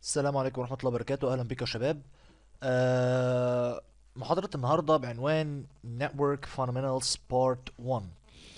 السلام عليكم ورحمة الله وبركاته أهلا بك يا شباب آه، محاضرة النهاردة بعنوان Network Fundamentals Part 1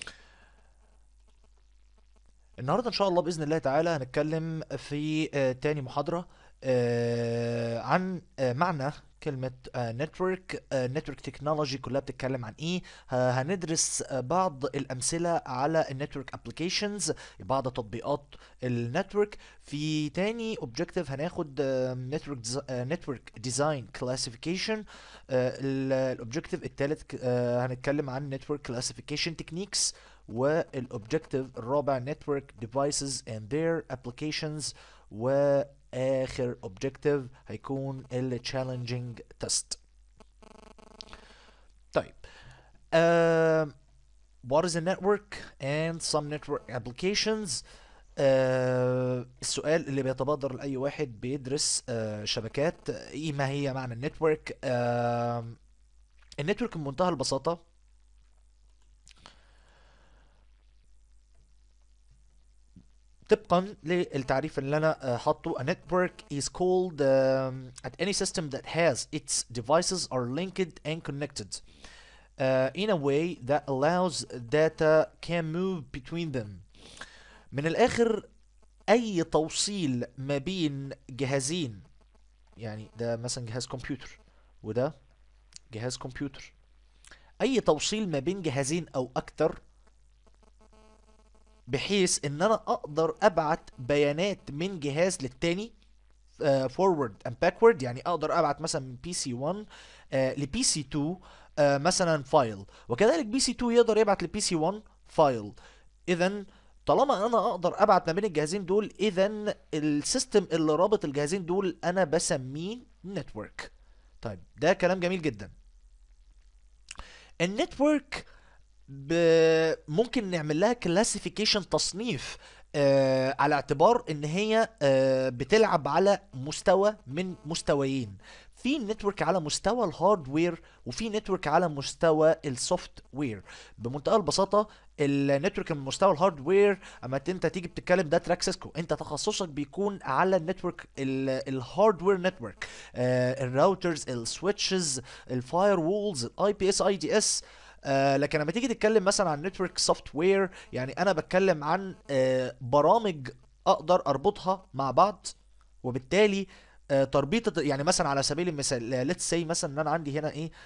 النهاردة إن شاء الله بإذن الله تعالى هنتكلم في آه، تاني محاضرة آه، عن آه، معنى كلمة نتورك نتورك تكنولوجي كلها بتتكلم عن ايه ه- هندرس آه، بعض الأمثلة على النتورك ابلكيشنز بعض تطبيقات النتورك في تاني اوبجكتيف هناخد نتورك نتورك ديزاين كلاسيفيكيشن الاوبجكتيف التالت ك- آه، هنتكلم عن نتورك كلاسيفيكيشن تكنيكس والاوبجكتيف الرابع نتورك ديفايسز اند their applications واخر اوبجكتيف هيكون ال challenging test طيب um, what is a network and some network applications آه السؤال اللي بيتبادر لأي واحد بيدرس آه شبكات ايه ما هي معنى النتورك آه النتورك بمنتهى البساطة طبقا للتعريف اللي انا آه، حاطه a network is called um, at any system that has its devices are linked and connected uh, in a way that allows data can move between them من الاخر اي توصيل ما بين جهازين يعني ده مثلا جهاز كمبيوتر وده جهاز كمبيوتر اي توصيل ما بين جهازين او اكتر بحيث ان انا اقدر ابعت بيانات من جهاز للتاني فورورد اند باكورد يعني اقدر ابعت مثلا من بي سي 1 لبي سي 2 آه، مثلا فايل وكذلك بي سي 2 يقدر يبعت لبي سي 1 فايل اذا طالما انا اقدر ابعت ما بين الجهازين دول اذا السيستم اللي رابط الجهازين دول انا بسميه نتورك طيب ده كلام جميل جدا النتورك ب... ممكن نعمل لها كلاسيفيكيشن تصنيف آه على اعتبار ان هي آه بتلعب على مستوى من مستويين في نتورك على مستوى الهاردوير وفي نتورك على مستوى السوفت وير بمنتهى البساطه النتورك من مستوى الهاردوير اما انت تيجي بتتكلم ده تراك سيسكو انت تخصصك بيكون على النتورك الهاردوير نتورك الراوترز السويتشز الفاير وولز الاي بي اس اي دي اس آه لكن لما تيجي تتكلم مثلا عن نتورك سوفت وير يعني انا بتكلم عن آه برامج اقدر اربطها مع بعض وبالتالي آه تربيطة يعني مثلا على سبيل المثال ليتس سي مثلا ان انا عندي هنا ايه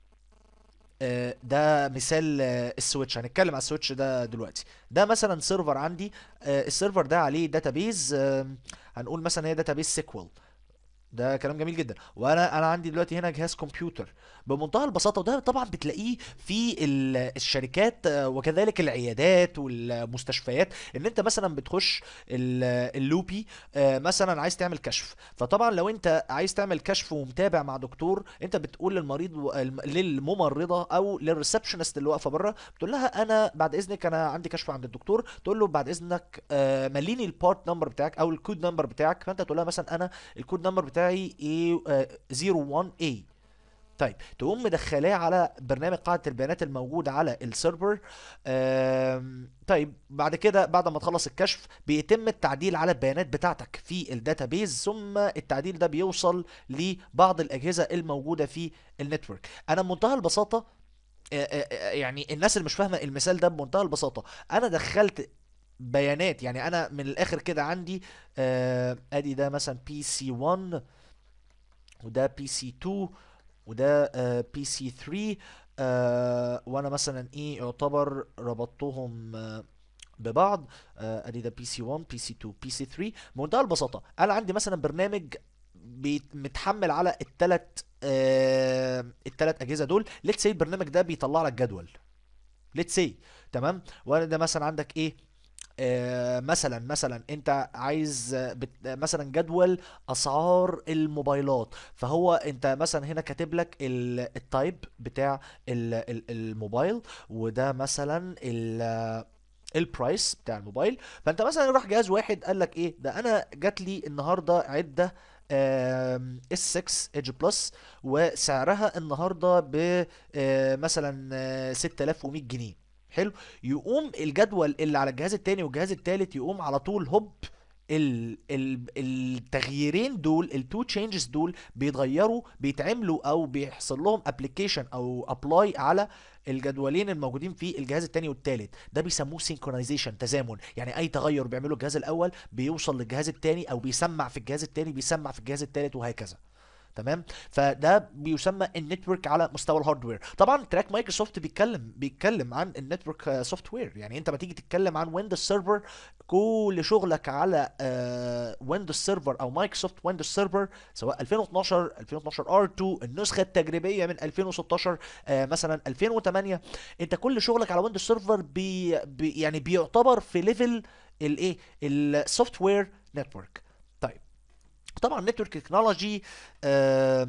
آه، ده مثال آه، السويتش هنتكلم على السويتش ده دلوقتي ده مثلا سيرفر عندي آه، السيرفر ده عليه داتابيز هنقول مثلا هي داتابيز سيكوال ده كلام جميل جدا وانا انا عندي دلوقتي هنا جهاز كمبيوتر بمنتهى البساطه وده طبعا بتلاقيه في ال- الشركات آه، وكذلك العيادات والمستشفيات ان انت مثلا بتخش ال- اللوبي آه، مثلا عايز تعمل كشف فطبعا لو انت عايز تعمل كشف ومتابع مع دكتور انت بتقول للمريض و- الم- للممرضه او للريسبشنست اللي واقفه بره بتقول لها انا بعد اذنك انا عندي كشف عند الدكتور تقول له بعد اذنك آه، مليني البارت نمبر بتاعك او الكود نمبر بتاعك فانت تقول لها مثلا انا الكود نمبر بتاعي ايه 01A طيب تقوم مدخلاه على برنامج قاعدة البيانات الموجود على السيرفر آم، طيب بعد كده بعد ما تخلص الكشف بيتم التعديل على البيانات بتاعتك في الداتابيز ثم التعديل ده بيوصل لبعض الأجهزة الموجودة في النتورك أنا بمنتهى البساطة آه، آه، آه، يعني الناس اللي مش فاهمة المثال ده بمنتهى البساطة أنا دخلت بيانات يعني أنا من الآخر كده عندي آه، أدي ده مثلا بي سي 1 وده بي سي 2 وده بي سي 3 آه، وانا مثلا ايه يعتبر ربطتهم آه، ببعض آه، ادي ده بي سي 1 بي سي 2 بي سي 3 بمنتهى البساطه انا عندي مثلا برنامج بيت- متحمل على التلات آه، التلات اجهزه دول ليتس سي البرنامج ده بيطلع لك جدول ليتس سي تمام وانا ده مثلا عندك ايه آه، مثلا مثلا انت عايز آه، بت... آه، مثلا جدول اسعار الموبايلات فهو انت مثلا هنا كاتب لك ال... التايب بتاع ال... ال... الموبايل وده مثلا ال... البرايس بتاع الموبايل فانت مثلا راح جهاز واحد قال لك ايه ده انا جات لي النهارده عده اس 6 ايدج بلس وسعرها النهارده ب آه، مثلا آه، 6100 جنيه حلو يقوم الجدول اللي على الجهاز التاني والجهاز التالت يقوم على طول هوب ال ال التغييرين دول التو تشينجز دول بيتغيروا بيتعملوا او بيحصل لهم ابلكيشن او ابلاي على الجدولين الموجودين في الجهاز الثاني والثالث ده بيسموه سينكرونايزيشن تزامن يعني اي تغير بيعمله الجهاز الاول بيوصل للجهاز الثاني او بيسمع في الجهاز الثاني بيسمع في الجهاز الثالث وهكذا تمام فده بيسمى النتورك على مستوى الهاردوير طبعا تراك مايكروسوفت بيتكلم بيتكلم عن النتورك سوفت وير يعني انت ما تيجي تتكلم عن ويندوز سيرفر كل شغلك على ويندوز سيرفر او مايكروسوفت ويندوز سيرفر سواء 2012 2012 R2 النسخه التجريبيه من 2016 آه، مثلا 2008 انت كل شغلك على ويندوز سيرفر بي بي يعني بيعتبر في ليفل الايه السوفت وير نتورك طيب طبعا نتورك تكنولوجي آه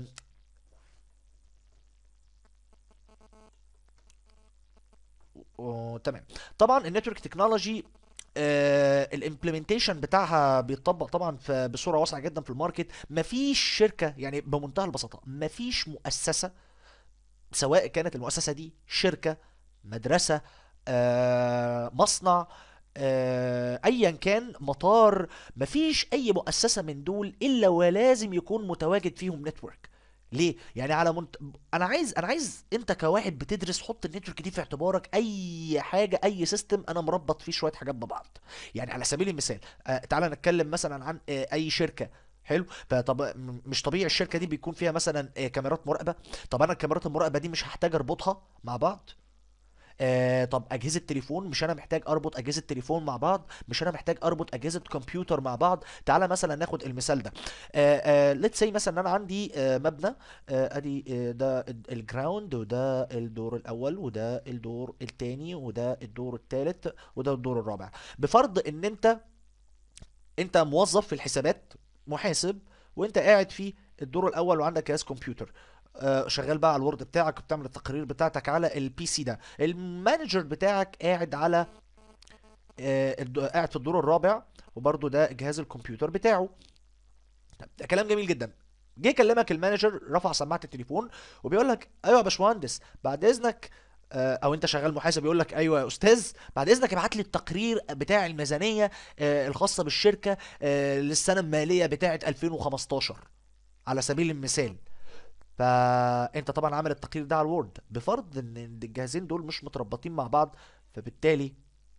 و- تمام طبعا النتورك تكنولوجي الامبلمنتيشن بتاعها بيتطبق طبعا في بصوره واسعه جدا في الماركت مفيش شركه يعني بمنتهى البساطه مفيش مؤسسه سواء كانت المؤسسه دي شركه مدرسه آه، مصنع آه، ايا كان مطار مفيش اي مؤسسه من دول الا ولازم يكون متواجد فيهم نتورك ليه يعني على منت... انا عايز انا عايز انت كواحد بتدرس حط النتورك دي في اعتبارك اي حاجه اي سيستم انا مربط فيه شويه حاجات ببعض يعني على سبيل المثال آه تعالى نتكلم مثلا عن آه اي شركه حلو فطب م- مش طبيعي الشركه دي بيكون فيها مثلا آه كاميرات مراقبه طب انا الكاميرات المراقبه دي مش هحتاج اربطها مع بعض آه طب اجهزه تليفون مش انا محتاج اربط اجهزه تليفون مع بعض مش انا محتاج اربط اجهزه كمبيوتر مع بعض تعالى مثلا ناخد المثال ده ليتس سي مثلا ان انا عندي آه مبنى آه ادي آه ده الجراوند وده الدور الاول وده الدور الثاني وده الدور الثالث وده الدور الرابع بفرض ان انت انت موظف في الحسابات محاسب وانت قاعد في الدور الاول وعندك جهاز كمبيوتر آه، شغال بقى على الوورد بتاعك وبتعمل التقارير بتاعتك على البي سي ده المانجر بتاعك قاعد على آه، الد- قاعد في الدور الرابع وبرضه ده جهاز الكمبيوتر بتاعه طب ده كلام جميل جدا جه يكلمك المانجر رفع سماعة التليفون وبيقول لك ايوه يا باشمهندس بعد اذنك آه، او انت شغال محاسب يقول لك ايوه يا استاذ بعد اذنك ابعت لي التقرير بتاع الميزانيه آه، الخاصه بالشركه آه، للسنه الماليه بتاعه 2015 على سبيل المثال فانت طبعا عامل التقرير ده على الوورد بفرض ان الجهازين دول مش متربطين مع بعض فبالتالي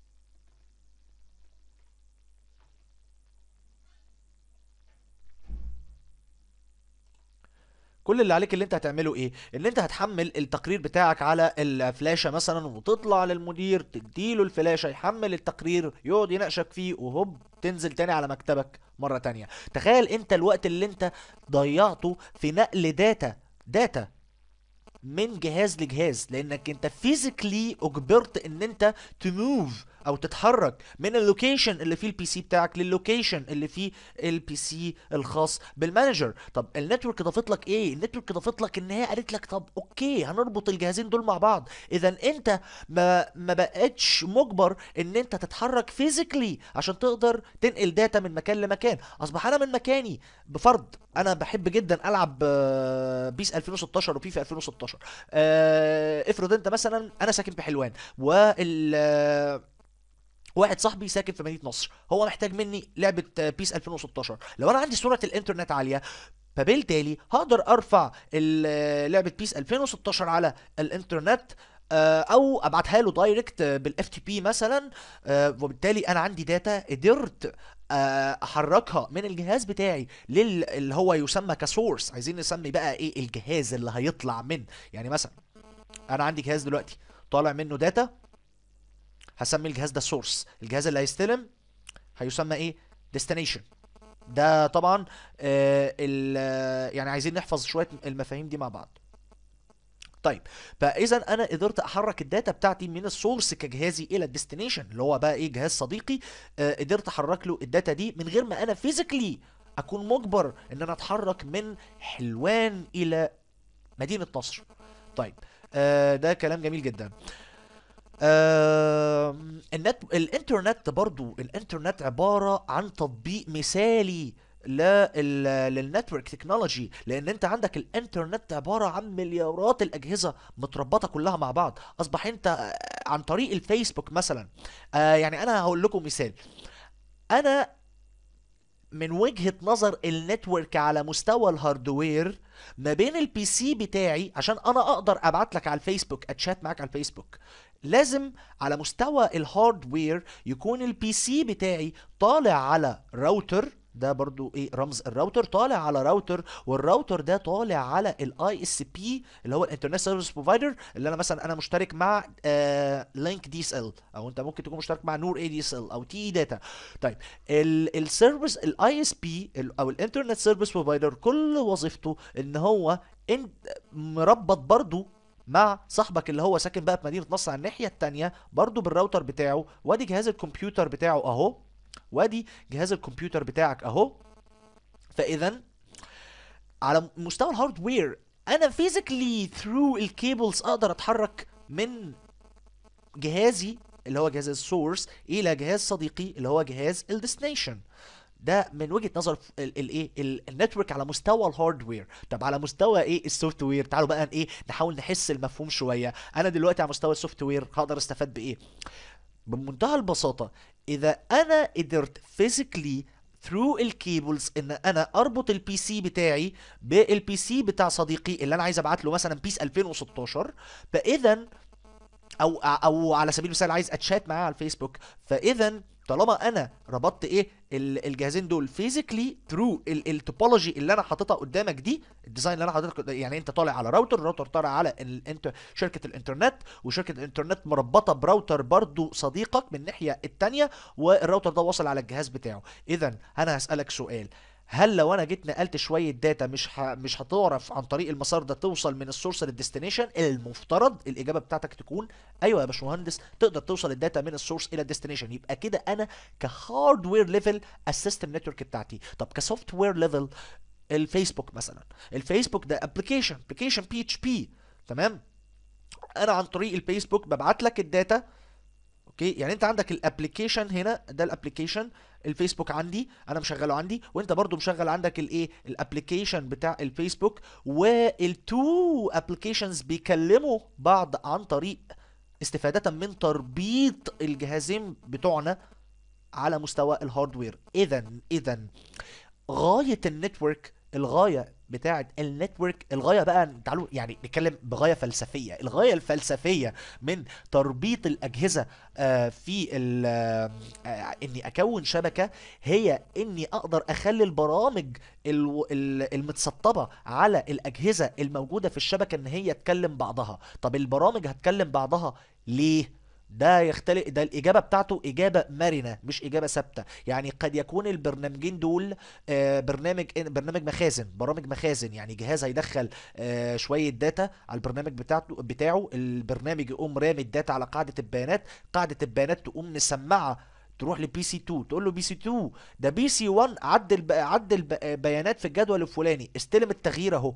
كل اللي عليك اللي انت هتعمله ايه ان انت هتحمل التقرير بتاعك على الفلاشة مثلا وتطلع للمدير تديله الفلاشة يحمل التقرير يقعد يناقشك فيه وهوب تنزل تاني على مكتبك مرة تانية تخيل انت الوقت اللي انت ضيعته في نقل داتا داتا من جهاز لجهاز لانك انت فيزيكلي اجبرت ان انت تموف او تتحرك من اللوكيشن اللي فيه البي سي بتاعك للوكيشن اللي فيه البي سي الخاص بالمانجر طب النتورك ضافت لك ايه النتورك ضافت لك ان هي قالت لك طب اوكي هنربط الجهازين دول مع بعض اذا انت ما ما بقتش مجبر ان انت تتحرك فيزيكلي عشان تقدر تنقل داتا من مكان لمكان اصبح انا من مكاني بفرض انا بحب جدا العب آه، بيس 2016 وفيفا 2016 آه، افرض انت مثلا انا ساكن في حلوان وال آه، واحد صاحبي ساكن في مدينة نصر هو محتاج مني لعبة آه، بيس 2016 لو انا عندي سرعة الانترنت عالية فبالتالي هقدر ارفع ال- آه، لعبة بيس 2016 على الانترنت آه، او ابعتها له دايركت بالاف تي بي مثلا آه، وبالتالي انا عندي داتا قدرت آه، احركها من الجهاز بتاعي لل اللي هو يسمى كسورس عايزين نسمي بقى ايه الجهاز اللي هيطلع من يعني مثلا انا عندي جهاز دلوقتي طالع منه داتا هسمي الجهاز ده سورس الجهاز اللي هيستلم هيسمى ايه ديستنيشن ده طبعا آه ال آه، يعني عايزين نحفظ شويه المفاهيم دي مع بعض طيب فاذا انا قدرت احرك الداتا بتاعتي من السورس كجهازي الى الديستنيشن اللي هو بقى ايه جهاز صديقي آه قدرت احرك له الداتا دي من غير ما انا فيزيكلي اكون مجبر ان انا اتحرك من حلوان الى مدينه نصر طيب آه ده كلام جميل جدا آم، النت الانترنت برضو الانترنت عبارة عن تطبيق مثالي لل... للنتورك تكنولوجي لان انت عندك الانترنت عبارة عن مليارات الاجهزة متربطة كلها مع بعض اصبح انت آه، عن طريق الفيسبوك مثلا آه يعني انا هقول لكم مثال انا من وجهة نظر النتورك على مستوى الهاردوير ما بين البي سي بتاعي عشان انا اقدر ابعت لك على الفيسبوك اتشات معاك على الفيسبوك لازم على مستوى الهاردوير يكون البي سي بتاعي طالع على راوتر ده برضو ايه رمز الراوتر طالع على راوتر والراوتر ده طالع على الاي اس بي اللي هو الانترنت سيرفيس بروفايدر اللي انا مثلا انا مشترك مع لينك دي اس ال او انت ممكن تكون مشترك مع نور اي دي اس ال او تي داتا طيب السيرفيس الاي اس بي او الانترنت سيرفيس بروفايدر كل وظيفته ان هو ان مربط برضو مع صاحبك اللي هو ساكن بقى في مدينه نصر على الناحيه التانية برضو بالراوتر بتاعه وادي جهاز الكمبيوتر بتاعه اهو وادي جهاز الكمبيوتر بتاعك اهو فاذا على مستوى الهاردوير انا فيزيكلي ثرو الكيبلز اقدر اتحرك من جهازي اللي هو جهاز السورس الى جهاز صديقي اللي هو جهاز الديستنيشن ده من وجهه نظر الايه النتورك على مستوى الهاردوير طب على مستوى ايه السوفت وير تعالوا بقى ايه نحاول نحس المفهوم شويه انا دلوقتي على مستوى السوفت وير هقدر استفاد بايه بمنتهى البساطه اذا انا قدرت فيزيكلي ثرو الكيبلز ان انا اربط البي سي بتاعي بالبي سي بتاع صديقي اللي انا عايز ابعت له مثلا بيس 2016 فاذا او او على سبيل المثال عايز اتشات معاه على الفيسبوك فاذا طالما انا ربطت ايه الجهازين دول فيزيكلي ثرو التوبولوجي اللي انا حاططها قدامك دي الديزاين اللي انا حاططها يعني انت طالع على راوتر الراوتر طالع على انت شركه الانترنت وشركه الانترنت مربطه براوتر برضو صديقك من الناحيه الثانيه والراوتر ده واصل على الجهاز بتاعه اذا انا هسالك سؤال هل لو انا جيت نقلت شويه داتا مش ه... مش هتعرف عن طريق المسار ده توصل من السورس للديستنيشن المفترض الاجابه بتاعتك تكون ايوه يا باشمهندس تقدر توصل الداتا من السورس الى الديستنيشن يبقى كده انا كهاردوير ليفل السيستم نتورك بتاعتي طب كسوفت وير ليفل الفيسبوك مثلا الفيسبوك ده ابلكيشن ابلكيشن بي اتش بي تمام انا عن طريق الفيسبوك ببعت لك الداتا اوكي يعني انت عندك الابلكيشن هنا ده الابلكيشن الفيسبوك عندي انا مشغله عندي وانت برضو مشغل عندك الايه الابلكيشن بتاع الفيسبوك والتو ابلكيشنز بيكلموا بعض عن طريق استفادة من تربيط الجهازين بتوعنا على مستوى الهاردوير اذا اذا غاية النتورك الغاية بتاعة النتورك الغاية بقى تعالوا يعني نتكلم بغاية فلسفية الغاية الفلسفية من تربيط الأجهزة آه في آه إني أكون شبكة هي إني أقدر أخلي البرامج المتسطبة على الأجهزة الموجودة في الشبكة إن هي تكلم بعضها طب البرامج هتكلم بعضها ليه؟ ده يختلف ده الاجابه بتاعته اجابه مرنه مش اجابه ثابته يعني قد يكون البرنامجين دول آه برنامج برنامج مخازن برامج مخازن يعني جهاز هيدخل آه شويه داتا على البرنامج بتاعته بتاعه البرنامج يقوم رامي الداتا على قاعده البيانات قاعده البيانات تقوم مسمعه تروح لبي سي 2 تقول له بي سي 2 ده بي سي 1 عدل عدل بيانات في الجدول الفلاني استلم التغيير اهو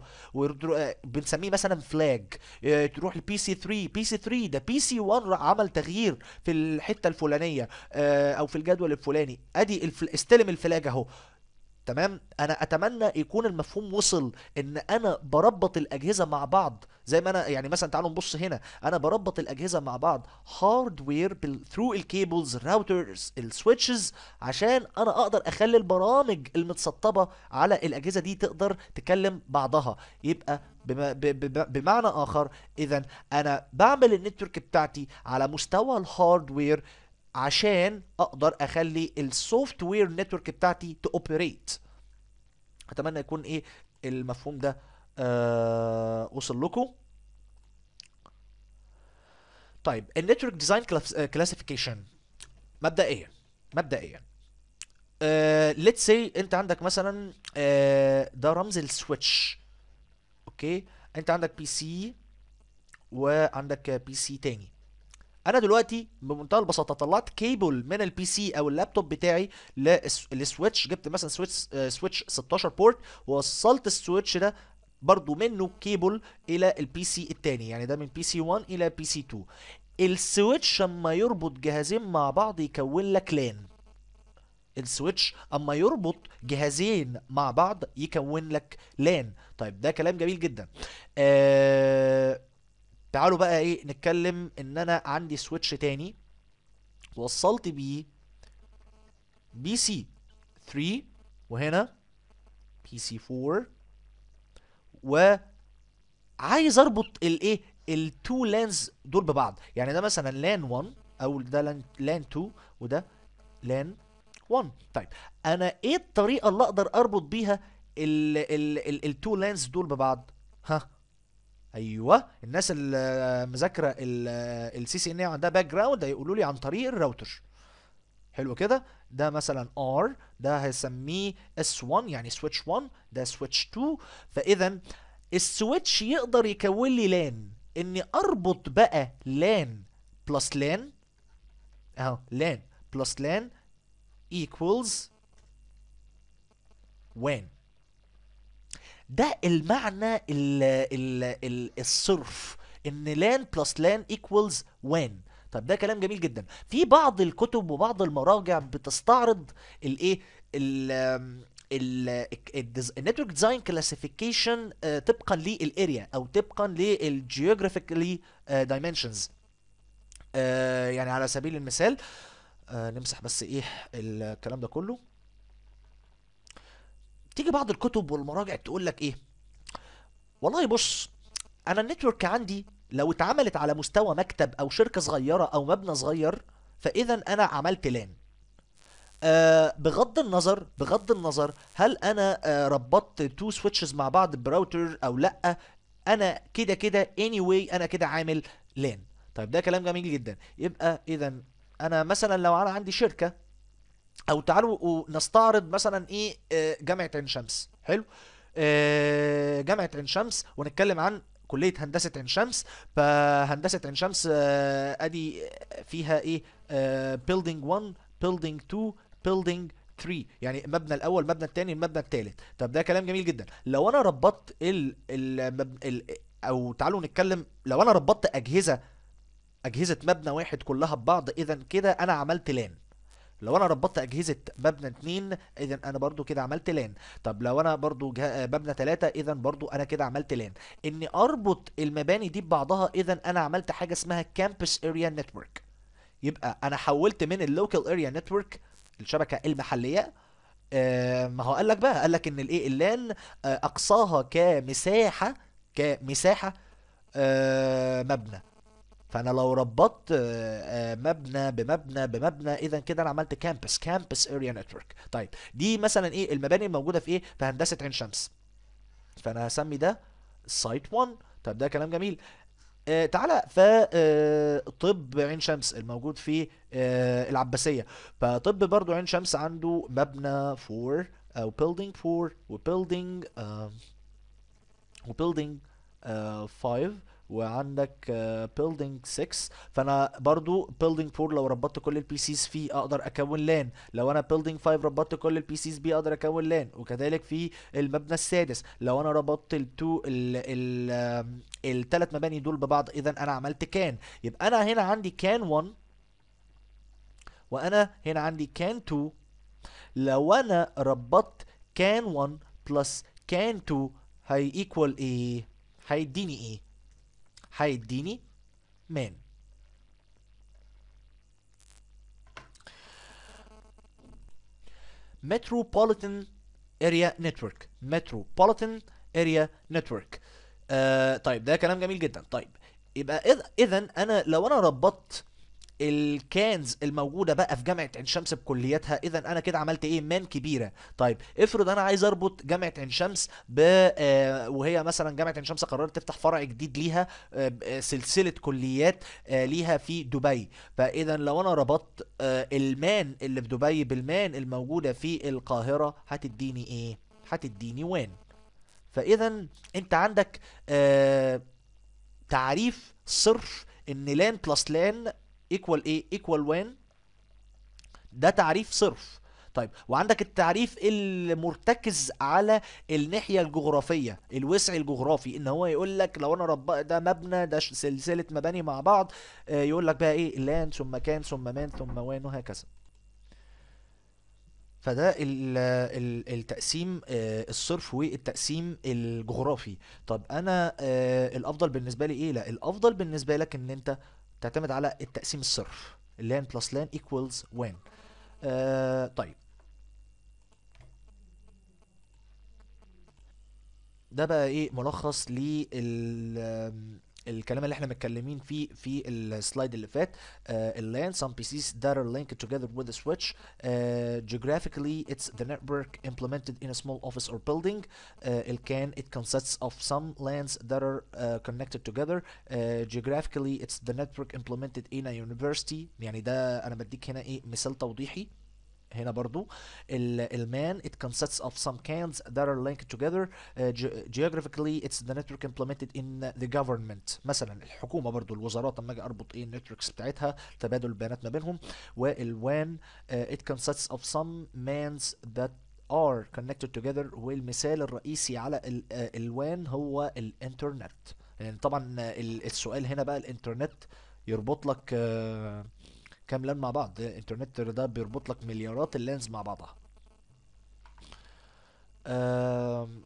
بنسميه مثلا فلاج تروح لبي سي 3 بي سي 3 ده بي سي 1 عمل تغيير في الحته الفلانيه او في الجدول الفلاني ادي الفل... استلم الفلاج اهو تمام انا اتمنى يكون المفهوم وصل ان انا بربط الاجهزه مع بعض زي ما انا يعني مثلا تعالوا نبص هنا انا بربط الاجهزه مع بعض هاردوير ثرو الكيبلز الراوترز السويتشز عشان انا اقدر اخلي البرامج المتسطبه على الاجهزه دي تقدر تكلم بعضها يبقى بما بمعنى اخر اذا انا بعمل النتورك بتاعتي على مستوى الهاردوير عشان اقدر اخلي السوفت وير نتورك بتاعتي تاوبريت اتمنى يكون ايه المفهوم ده آه وصل لكم طيب النتورك ديزاين كلاسيفيكيشن مبدئيا مبدئيا ليتس سي انت عندك مثلا uh, ده رمز السويتش اوكي انت عندك بي سي وعندك بي سي تاني انا دلوقتي بمنتهى البساطه طلعت كيبل من البي سي او اللابتوب بتاعي للسويتش جبت مثلا سويتش سويتش 16 بورت ووصلت السويتش ده برضو منه كيبل الى البي سي التاني يعني ده من بي سي 1 الى بي سي 2 السويتش اما يربط جهازين مع بعض يكون لك لان السويتش اما يربط جهازين مع بعض يكون لك لان طيب ده كلام جميل جدا آه تعالوا بقى ايه نتكلم ان انا عندي سويتش تاني وصلت بيه بي سي 3 وهنا بي سي 4 وعايز اربط الايه التو لانز دول ببعض يعني ده مثلا لان 1 او ده لان لان 2 وده لان 1 طيب انا ايه الطريقه اللي اقدر اربط بيها التو لانز دول ببعض ها ايوه الناس اللي مذاكره السي سي ان اي عندها باك جراوند هيقولوا لي عن طريق الراوتر حلو كده ده مثلا R ده هيسميه S1 يعني سويتش 1 ده سويتش 2 فاذا السويتش يقدر يكون لي لان اني اربط بقى لان بلس لان اهو لان بلس لان equals when ده المعنى ال ال ال الصرف ان لان بلس لان equals when طب ده كلام جميل جدا في بعض الكتب وبعض المراجع بتستعرض الايه النتورك ديزاين كلاسيفيكيشن طبقا للاريا او طبقا للجيوغرافيكالي دايمنشنز يعني على سبيل المثال آه نمسح بس ايه الكلام ده كله تيجي بعض الكتب والمراجع تقول لك ايه والله بص انا النتورك عندي لو اتعملت على مستوى مكتب او شركه صغيره او مبنى صغير فاذا انا عملت لان آه بغض النظر بغض النظر هل انا آه ربطت تو سويتشز مع بعض براوتر او لا انا كده كده anyway انا كده عامل لان طيب ده كلام جميل جدا يبقى اذا انا مثلا لو انا عندي شركه او تعالوا نستعرض مثلا ايه آه جامعه عين شمس حلو آه جامعه عين شمس ونتكلم عن كليه هندسه عين شمس فهندسه عين شمس آه ادي فيها ايه بيلدينج 1 بيلدينج 2 بيلدينج 3 يعني المبنى الاول المبنى الثاني المبنى الثالث طب ده كلام جميل جدا لو انا ربطت ال ال ال او تعالوا نتكلم لو انا ربطت اجهزه اجهزه مبنى واحد كلها ببعض اذا كده انا عملت لان لو انا ربطت اجهزه مبنى اتنين اذا انا برضو كده عملت لان طب لو انا برضو مبنى تلاتة اذا برضو انا كده عملت لان اني اربط المباني دي ببعضها اذا انا عملت حاجه اسمها كامبس اريا نتورك يبقى انا حولت من اللوكال اريا نتورك الشبكه المحليه آه ما هو قال لك بقى قال لك ان الايه اللان آه اقصاها كمساحه كمساحه آه مبنى فانا لو ربطت مبنى بمبنى بمبنى اذا كده انا عملت كامبس كامبس اريا نتورك طيب دي مثلا ايه المباني الموجوده في ايه في هندسه عين شمس فانا هسمي ده سايت 1 طب ده كلام جميل آه تعالى ف آه طب عين شمس الموجود في آه العباسيه فطب برضو عين شمس عنده مبنى 4 او بيلدينج 4 وبيلدينج وبيلدينج 5 وعندك بيلدينج 6 فانا برضو بيلدينج 4 لو ربطت كل البي سيز فيه اقدر اكون لان لو انا بيلدينج 5 ربطت كل البي سيز بيه اقدر اكون لان وكذلك في المبنى السادس لو انا ربطت التو الثلاث مباني دول ببعض اذا انا عملت كان يبقى انا هنا عندي كان 1 وانا هنا عندي كان 2 لو انا ربطت كان 1 بلس كان 2 هي ايكوال ايه هيديني ايه هيديني مان Metropolitan Area Network Metropolitan Area Network آه طيب ده كلام جميل جدا طيب يبقى اذا انا لو انا ربطت الكانز الموجوده بقى في جامعه عين شمس بكلياتها اذا انا كده عملت ايه مان كبيره طيب افرض انا عايز اربط جامعه عين شمس ب آه وهي مثلا جامعه عين شمس قررت تفتح فرع جديد ليها آه سلسله كليات آه ليها في دبي فاذا لو انا ربطت آه المان اللي في دبي بالمان الموجوده في القاهره هتديني ايه هتديني وين فاذا انت عندك آه تعريف صرف ان لان بلس لان ايكوال ايه ايكوال وين ده تعريف صرف طيب وعندك التعريف المرتكز على الناحيه الجغرافيه الوسع الجغرافي ان هو يقول لك لو انا رب ده مبنى ده سلسله مباني مع بعض يقول لك بقى ايه لان ثم كان ثم مان ثم وين وهكذا فده التقسيم الصرف والتقسيم الجغرافي طب انا الافضل بالنسبه لي ايه لا الافضل بالنسبه لك ان انت تعتمد على التقسيم الصرف لان بلس لان equals when آه طيب ده بقى ايه ملخص لل الكلام اللي احنا متكلمين فيه في السلايد اللي فات اللان some PCs that are linked together with a switch uh, geographically it's the network implemented in a small office or building uh, it can it consists of some LANs that are uh, connected together uh, geographically it's the network implemented in a university يعني ده انا بديك هنا ايه مثال توضيحي هنا برضو ال- المان it consists of some cans that are linked together uh, ge- geographically it's the network implemented in the government مثلا الحكومة برضو الوزارات لما اجي اربط ايه النتوركس بتاعتها تبادل البيانات ما بينهم والوان uh, it consists of some mans that are connected together والمثال الرئيسي على ال- آه، الوان هو الانترنت يعني طبعا آه، ال- السؤال هنا بقى الانترنت يربط لك آه، كام لان مع بعض الانترنت ده بيربط لك مليارات اللانز مع بعضها آم،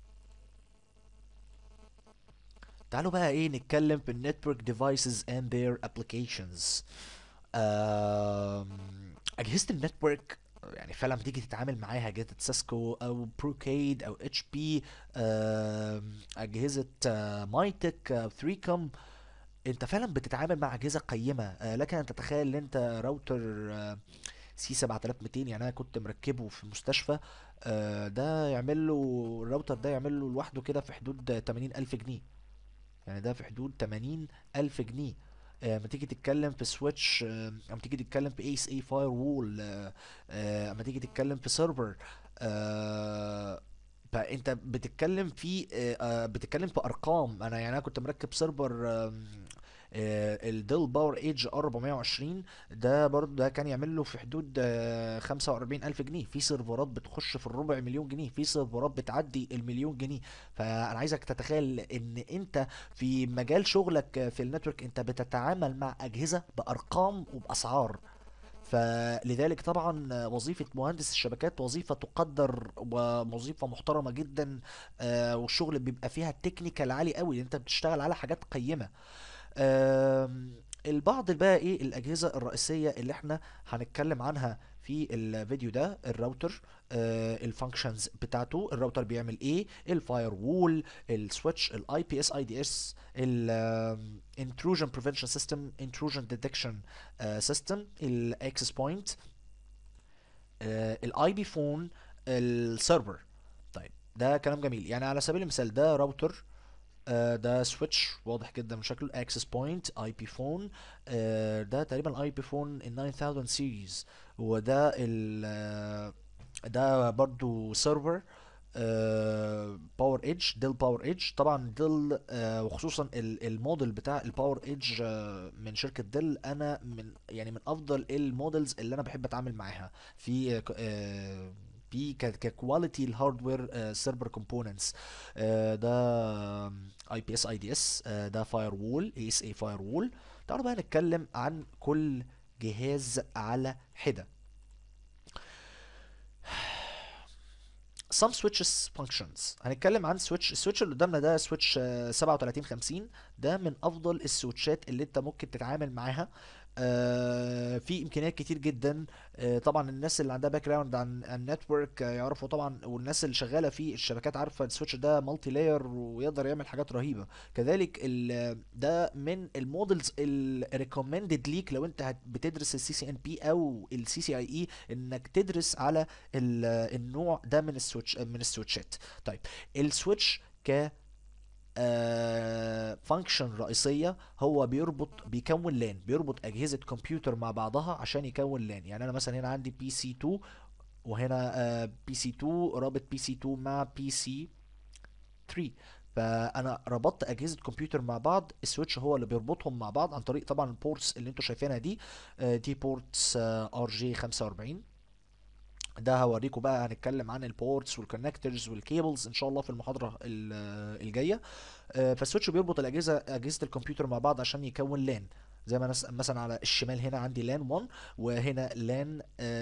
تعالوا بقى ايه نتكلم في النتورك ديفايسز اند their applications آم، اجهزه النتورك يعني فعلا لما تيجي تتعامل معاها اجهزه سيسكو او بروكيد او اتش بي اجهزه آه، مايتك آه، 3 انت فعلا بتتعامل مع اجهزه قيمه آه، لك ان تتخيل ان انت راوتر آه، سي 7200 يعني انا كنت مركبه في مستشفى آه، ده يعمل له الراوتر ده يعمل له لوحده كده في حدود 80 الف جنيه يعني ده في حدود 80 الف جنيه آه، اما تيجي تتكلم في سويتش آه، اما تيجي تتكلم في ايس اي فاير وول اما تيجي تتكلم في سيرفر آه، فانت بتتكلم في آه، آه، بتتكلم في ارقام انا يعني انا كنت مركب سيرفر آم، آه، الديل باور ايدج 420 ده برضه ده كان يعمل له في حدود آه، 45 الف جنيه في سيرفرات بتخش في الربع مليون جنيه في سيرفرات بتعدي المليون جنيه فانا عايزك تتخيل ان انت في مجال شغلك في النتورك انت بتتعامل مع اجهزه بارقام وباسعار فلذلك طبعا وظيفة مهندس الشبكات وظيفة تقدر ووظيفة محترمة جدا آه، والشغل بيبقى فيها تكنيكال عالي قوي لان انت بتشتغل على حاجات قيمة آم، البعض بقى ايه الاجهزة الرئيسية اللي احنا هنتكلم عنها في الفيديو ده الراوتر الفانكشنز بتاعته الراوتر بيعمل ايه الفاير وول السويتش الاي بي اس اي دي اس الانتروجن بريفنشن سيستم انتروجن ديتكشن سيستم الاكسس بوينت الاي بي فون السيرفر طيب ده كلام جميل يعني على سبيل المثال ده راوتر آه، ده سويتش واضح جدا من شكله اكسس بوينت اي بي فون ده تقريبا اي بي فون ال 9000 سيريز وده ال آه، ده برضو سيرفر باور ايدج ديل باور ايدج طبعا ديل آه، وخصوصا ال- الموديل بتاع الباور ايدج من شركه ديل انا من يعني من افضل المودلز اللي انا بحب اتعامل معاها في آه، ك- آه، في ككواليتي الهاردوير سيرفر كومبوننتس ده اي بي اس اي دي اس ده فاير وول اي اس اي فاير وول تعالوا بقى نتكلم عن كل جهاز على حده some switches functions هنتكلم عن سويتش السويتش اللي قدامنا ده سويتش 3750 ده من افضل السويتشات اللي انت ممكن تتعامل معاها آه، في امكانيات كتير جدا آه، طبعا الناس اللي عندها باك جراوند عن النتورك يعرفوا طبعا والناس اللي شغاله في الشبكات عارفه السويتش ده مالتي لاير ويقدر يعمل حاجات رهيبه كذلك ال- ده من المودلز الريكومندد ليك لو انت هت- بتدرس السي سي ان بي او السي سي اي اي انك تدرس على ال- النوع ده من السويتش من السويتشات طيب السويتش ك فانكشن رئيسية هو بيربط بيكون لان بيربط أجهزة كمبيوتر مع بعضها عشان يكون لان يعني أنا مثلا هنا عندي بي سي 2 وهنا بي سي 2 رابط بي سي 2 مع بي سي 3 فانا ربطت اجهزه كمبيوتر مع بعض السويتش هو اللي بيربطهم مع بعض عن طريق طبعا البورتس اللي انتوا شايفينها دي آه، دي بورتس ار جي 45 ده هوريكم بقى هنتكلم عن البورتس والكونكتورز والكيبلز ان شاء الله في المحاضره ال- آه، الجايه آه، فالسويتش بيربط الاجهزه اجهزه الكمبيوتر مع بعض عشان يكون لان زي ما انا س- مثلا على الشمال هنا عندي لان 1 وهنا لان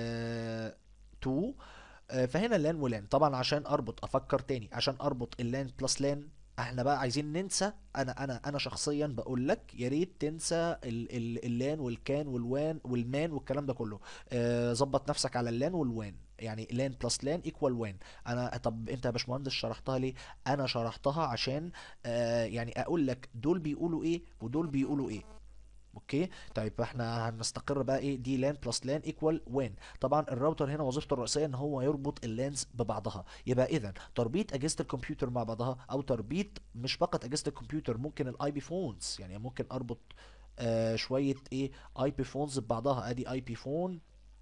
2 آه، فهنا لان ولان طبعا عشان اربط افكر تاني عشان اربط اللان بلس لان احنا بقى عايزين ننسى انا انا انا شخصيا بقول لك يا ريت تنسى ال ال اللان والكان والوان والمان والكلام ده كله آه، ظبط نفسك على اللان والوان يعني لان بلس لان ايكوال وان انا طب انت يا باشمهندس شرحتها ليه انا شرحتها عشان آه يعني اقول لك دول بيقولوا ايه ودول بيقولوا ايه اوكي طيب احنا هنستقر بقى ايه دي لان بلس لان ايكوال وين طبعا الراوتر هنا وظيفته الرئيسيه ان هو يربط اللانز ببعضها يبقى اذا تربيط اجهزه الكمبيوتر مع بعضها او تربيط مش فقط اجهزه الكمبيوتر ممكن الاي بي فونز يعني ممكن اربط آه شويه ايه اي بي فونز ببعضها ادي اي بي فون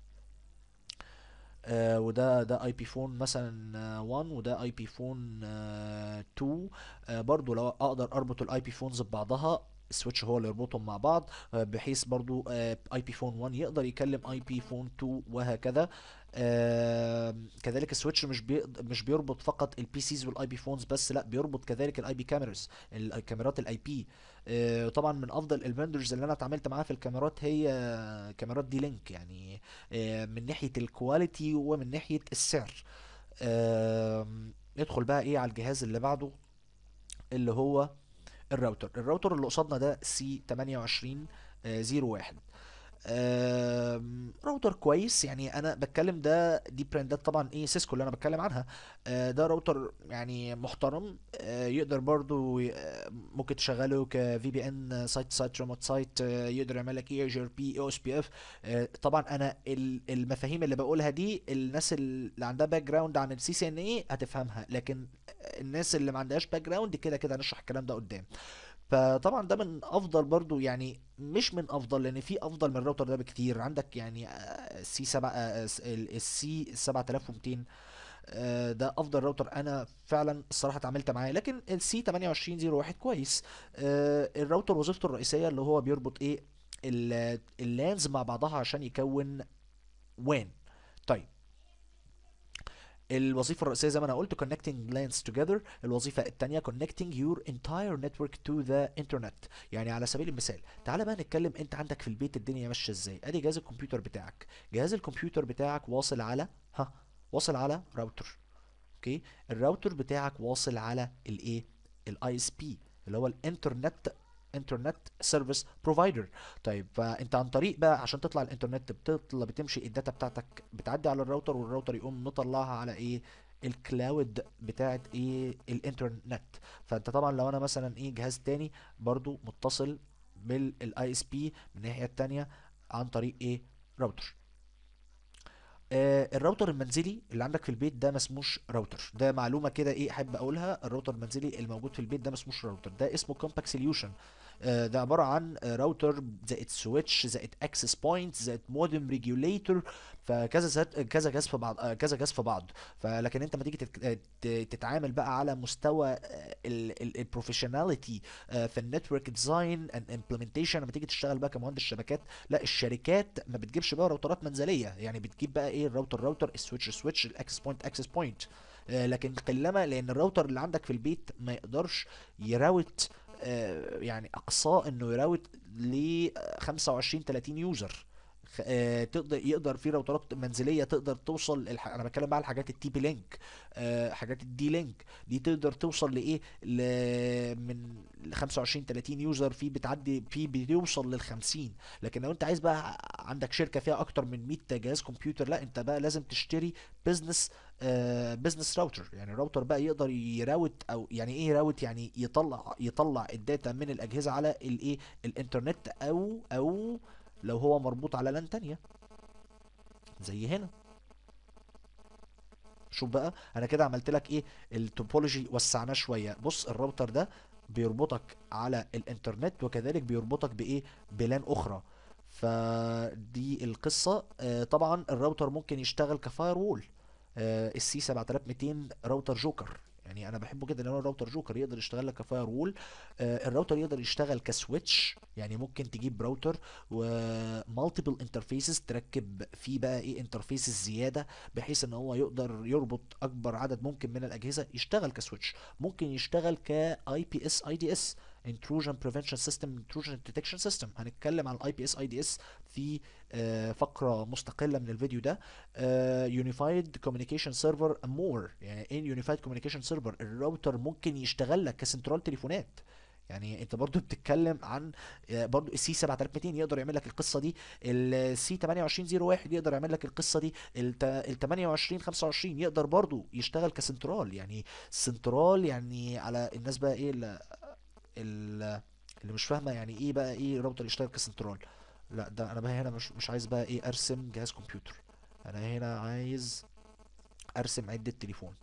آه وده ده اي بي فون مثلا آه 1 وده اي بي فون آه 2 آه برضو لو اقدر اربط الاي بي فونز ببعضها السويتش هو اللي يربطهم مع بعض آه بحيث برضو اي بي فون 1 يقدر يكلم اي بي فون 2 وهكذا آه كذلك السويتش مش بي مش بيربط فقط البي سيز والاي بي فونز بس لا بيربط كذلك الاي بي كاميرز الكاميرات الاي بي آه طبعا من افضل الفندرز اللي انا اتعاملت معاها في الكاميرات هي كاميرات دي لينك يعني آه من ناحيه الكواليتي ومن ناحيه السعر آه ندخل بقى ايه على الجهاز اللي بعده اللي هو الراوتر الراوتر اللي قصادنا ده سي 2801 راوتر كويس يعني انا بتكلم ده دي براندات طبعا ايه سيسكو اللي انا بتكلم عنها آه ده راوتر يعني محترم آه يقدر برضو ممكن تشغله كفي بي ان سايت سايت ريموت سايت يقدر يعمل لك اي جي ار بي او اس بي اف طبعا انا المفاهيم اللي بقولها دي الناس اللي عندها باك جراوند عن السي سي ان اي هتفهمها لكن الناس اللي ما عندهاش باك جراوند كده كده هنشرح الكلام ده قدام فطبعا ده من افضل برضو يعني مش من افضل لان في افضل من الراوتر ده بكتير عندك يعني سي 7 السي 7200 ده افضل راوتر انا فعلا الصراحه اتعاملت معاه لكن السي 2801 كويس الراوتر وظيفته الرئيسيه اللي هو بيربط ايه اللانز مع بعضها عشان يكون وان طيب الوظيفة الرئيسية زي ما أنا قلت connecting lands together الوظيفة التانية connecting your entire network to the internet يعني على سبيل المثال تعالى بقى نتكلم أنت عندك في البيت الدنيا ماشية إزاي أدي جهاز الكمبيوتر بتاعك جهاز الكمبيوتر بتاعك واصل على ها واصل على راوتر أوكي الراوتر بتاعك واصل على الإيه الاي اس بي اللي هو الانترنت انترنت سيرفيس بروفايدر طيب فانت عن طريق بقى عشان تطلع الانترنت بتطلع بتمشي الداتا بتاعتك بتعدي على الراوتر والراوتر يقوم مطلعها على ايه الكلاود بتاعت ايه الانترنت فانت طبعا لو انا مثلا ايه جهاز تاني برضو متصل بالاي اس بي من الناحيه التانيه عن طريق ايه راوتر آه الراوتر المنزلي اللي عندك في البيت ده ما اسموش راوتر ده معلومه كده ايه احب اقولها الراوتر المنزلي الموجود في البيت ده ما اسموش راوتر ده اسمه كومباكت سوليوشن آه ده عباره عن راوتر زائد سويتش زائد اكسس بوينت زائد مودم ريجوليتور فكذا زات كذا جهاز في بعض آه كذا جهاز في بعض فلكن انت لما تيجي تتعامل بقى على مستوى البروفيشناليتي في النتورك ديزاين اند امبلمنتيشن لما تيجي تشتغل بقى كمهندس شبكات لا الشركات ما بتجيبش بقى راوترات منزليه يعني بتجيب بقى ايه الراوتر راوتر السويتش سويتش الاكسس بوينت اكسس بوينت لكن قلما لان الراوتر اللي عندك في البيت ما يقدرش يراوت آه يعني اقصاه انه يراوت ل 25 30 يوزر آه تقدر يقدر في راوترات منزليه تقدر توصل الح... انا بتكلم بقى على حاجات التي بي لينك آه حاجات الدي لينك دي تقدر توصل لايه ل... من 25 30 يوزر في بتعدي في بيوصل لل 50 لكن لو انت عايز بقى عندك شركه فيها اكتر من 100 جهاز كمبيوتر لا انت بقى لازم تشتري بزنس آه بزنس راوتر يعني راوتر بقى يقدر يراوت او يعني ايه يراوت يعني يطلع يطلع الداتا من الاجهزه على الايه الانترنت او او لو هو مربوط على لان تانية زي هنا شوف بقى انا كده عملت لك ايه التوبولوجي وسعناه شويه بص الراوتر ده بيربطك على الانترنت وكذلك بيربطك بايه بلان اخرى فدي القصه آه طبعا الراوتر ممكن يشتغل كفاير وول آه السي 7200 راوتر جوكر يعني انا بحبه جدا لان هو الراوتر جوكر يقدر يشتغل لك كفاير وول آه الراوتر يقدر يشتغل كسويتش يعني ممكن تجيب راوتر ومالتيبل انترفيسز تركب فيه بقى ايه انترفيسز زياده بحيث ان هو يقدر يربط اكبر عدد ممكن من الاجهزه يشتغل كسويتش ممكن يشتغل كاي بي اس اي دي اس intrusion prevention system intrusion detection system هنتكلم عن الاي بي اس اي دي اس في آه فقره مستقله من الفيديو ده آه unified communication server and more يعني ايه unified communication server الراوتر ممكن يشتغل لك كسنترال تليفونات يعني انت برضو بتتكلم عن آه، برضو السي 7200 يقدر يعمل لك القصه دي السي 2801 يقدر يعمل لك القصه دي ال 2825 يقدر برضو يشتغل كسنترال يعني سنترال يعني على الناس بقى ايه ال- ال- اللي مش فاهمه يعني ايه بقى ايه راوتر يشتغل كسنترال لا ده انا بقى هنا مش مش عايز بقى ايه ارسم جهاز كمبيوتر انا هنا عايز ارسم عدة تليفون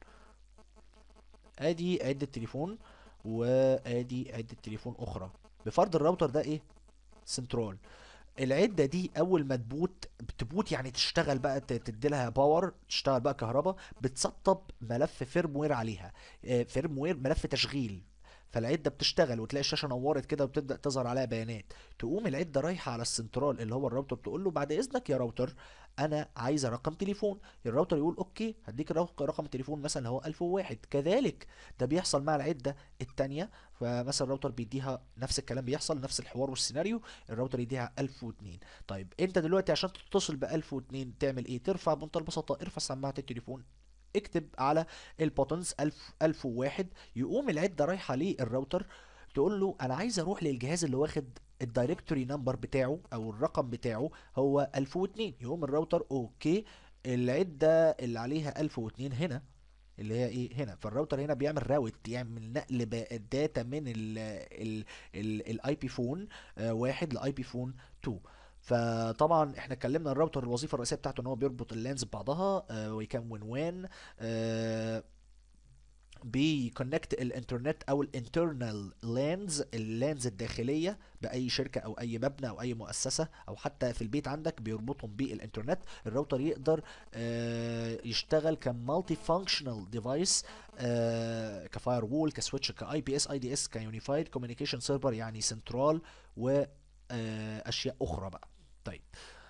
ادي عدة تليفون وادي عدة تليفون اخرى بفرض الراوتر ده ايه سنترال العدة دي اول ما تبوت بتبوت يعني تشتغل بقى ت- تدي لها باور تشتغل بقى كهرباء بتسطب ملف فيرموير عليها آه، فيرموير ملف تشغيل فالعدة بتشتغل وتلاقي الشاشة نورت كده وبتبدأ تظهر عليها بيانات تقوم العدة رايحة على السنترال اللي هو الراوتر تقول له بعد إذنك يا راوتر أنا عايزة رقم تليفون الراوتر يقول أوكي هديك الرق- رقم التليفون مثلا اللي هو 1001 كذلك ده بيحصل مع العدة التانية فمثلا الراوتر بيديها نفس الكلام بيحصل نفس الحوار والسيناريو الراوتر يديها 1002 طيب انت دلوقتي عشان تتصل ب 1002 تعمل ايه ترفع بمنتهى البساطه ارفع سماعه التليفون اكتب على البوتنز 1000 1001 يقوم العده رايحه للراوتر تقول له انا عايز اروح للجهاز اللي واخد الدايركتوري نمبر بتاعه او الرقم بتاعه هو 1002 يقوم الراوتر اوكي العده اللي عليها 1002 هنا اللي هي ايه هنا فالراوتر هنا بيعمل راوت يعمل نقل بقى الداتا من ال ال ال الاي بي فون آه، واحد لاي بي فون 2 فطبعا احنا اتكلمنا الراوتر الوظيفه الرئيسيه بتاعته ان هو بيربط اللانز ببعضها آه، ويكون وان آه، بيكونكت الانترنت او الانترنال لانز اللانز الداخليه باي شركه او اي مبنى او اي مؤسسه او حتى في البيت عندك بيربطهم بالانترنت الراوتر يقدر آه، يشتغل كمالتي فانكشنال ديفايس كفاير وول كسويتش كاي بي اس اي دي اس كيونيفايد كوميونيكيشن سيرفر يعني سنترال واشياء اخرى بقى طيب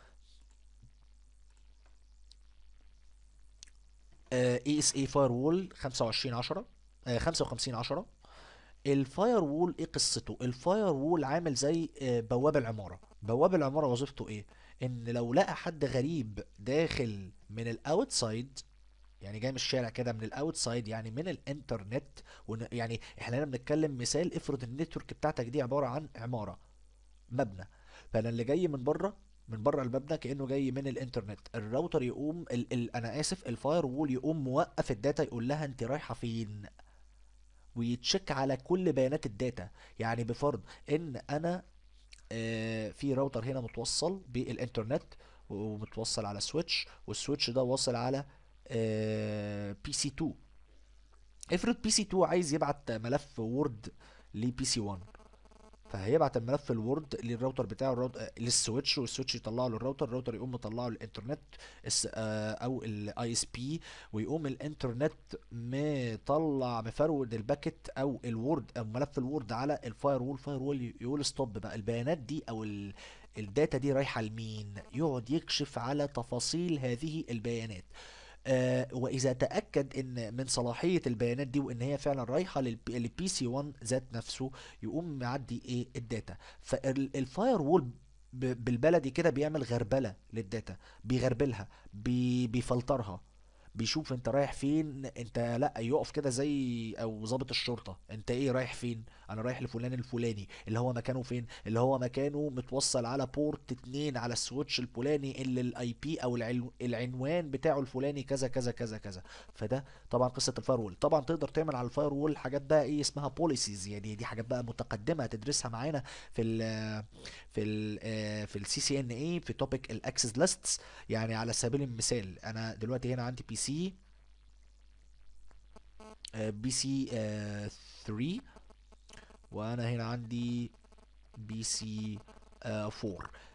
اي اس اي فاير وول 25 10 آه 55 10 الفاير وول ايه قصته الفاير وول عامل زي آه، بواب العماره بواب العماره وظيفته ايه ان لو لقى حد غريب داخل من الاوتسايد يعني جاي من الشارع كده من الاوتسايد يعني من الانترنت ون- يعني احنا هنا بنتكلم مثال افرض النتورك بتاعتك دي عباره عن عماره مبنى فانا اللي جاي من بره من بره المبنى كانه جاي من الانترنت الراوتر يقوم ال ال انا اسف الفاير وول يقوم موقف الداتا يقول لها انت رايحه فين ويتشيك على كل بيانات الداتا يعني بفرض ان انا آه، في راوتر هنا متوصل بالانترنت ومتوصل على سويتش والسويتش ده واصل على بي سي 2 افرض بي سي 2 عايز يبعت ملف وورد لبي سي 1 فهيبعت الملف الوورد للراوتر بتاعه الراوت... آه، للسويتش والسويتش يطلعه للراوتر الراوتر يقوم مطلعه للانترنت الس... آه، او الاي اس بي ويقوم الانترنت مطلع مفرود الباكت او الوورد او ملف الوورد على الفاير وول الفاير وول يقول ستوب بقى البيانات دي او ال... الداتا دي رايحه لمين يقعد يكشف على تفاصيل هذه البيانات آه واذا تاكد ان من صلاحيه البيانات دي وان هي فعلا رايحه للبي سي 1 ذات نفسه يقوم معدي ايه الداتا فالفاير وول بالبلدي كده بيعمل غربله للداتا بيغربلها بي بيفلترها بيشوف انت رايح فين انت لا يقف كده زي او ضابط الشرطه انت ايه رايح فين انا رايح لفلان الفلاني اللي هو مكانه فين اللي هو مكانه متوصل على بورت 2 على السويتش الفلاني اللي الاي بي او العلو- العنوان بتاعه الفلاني كذا كذا كذا كذا فده طبعا قصه الفاير طبعا تقدر تعمل على الفاير وول حاجات بقى ايه اسمها بوليسيز يعني دي حاجات بقى متقدمه هتدرسها معانا في ال في ال في السي سي ان اي في توبيك الاكسس ليستس يعني على سبيل المثال انا دلوقتي هنا عندي بي سي بي سي 3 وانا هنا عندي بي سي 4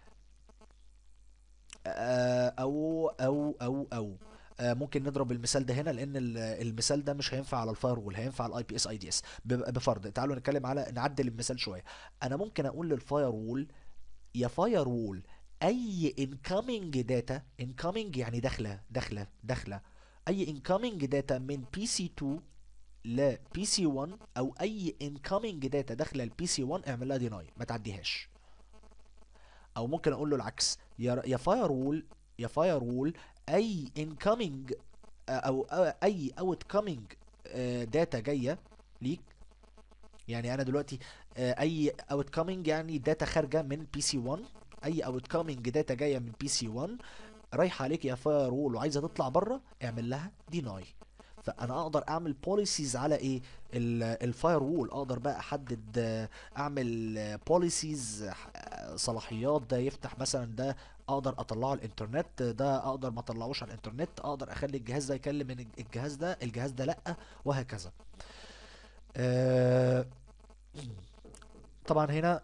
آه، او او او او آه، ممكن نضرب المثال ده هنا لان ال- المثال ده مش هينفع على الفاير وول هينفع على الاي بي اس اي دي اس بفرض تعالوا نتكلم على نعدل المثال شويه انا ممكن اقول للفاير وول يا فاير وول اي incoming داتا incoming يعني داخله داخله داخله اي incoming داتا من بي سي 2 ل بي سي 1 او اي incoming داتا داخله البي سي 1 اعمل لها ديناي ما تعديهاش او ممكن اقول له العكس يا يا فاير وول يا فاير وول اي incoming او أو اي اوت كامينج داتا جايه ليك يعني انا دلوقتي آه، اي اوت كامينج يعني داتا خارجه من بي سي 1 اي اوت كامينج داتا جايه من بي سي 1 رايحه عليك يا فاير وول وعايزه تطلع بره اعمل لها ديناي فانا اقدر اعمل بوليسيز على ايه الفاير وول اقدر بقى احدد آه، اعمل بوليسيز صلاحيات ده يفتح مثلا ده اقدر اطلعه على الانترنت ده اقدر ما اطلعوش على الانترنت اقدر اخلي الجهاز ده يكلم من الجهاز ده الجهاز ده لا وهكذا آه، طبعا هنا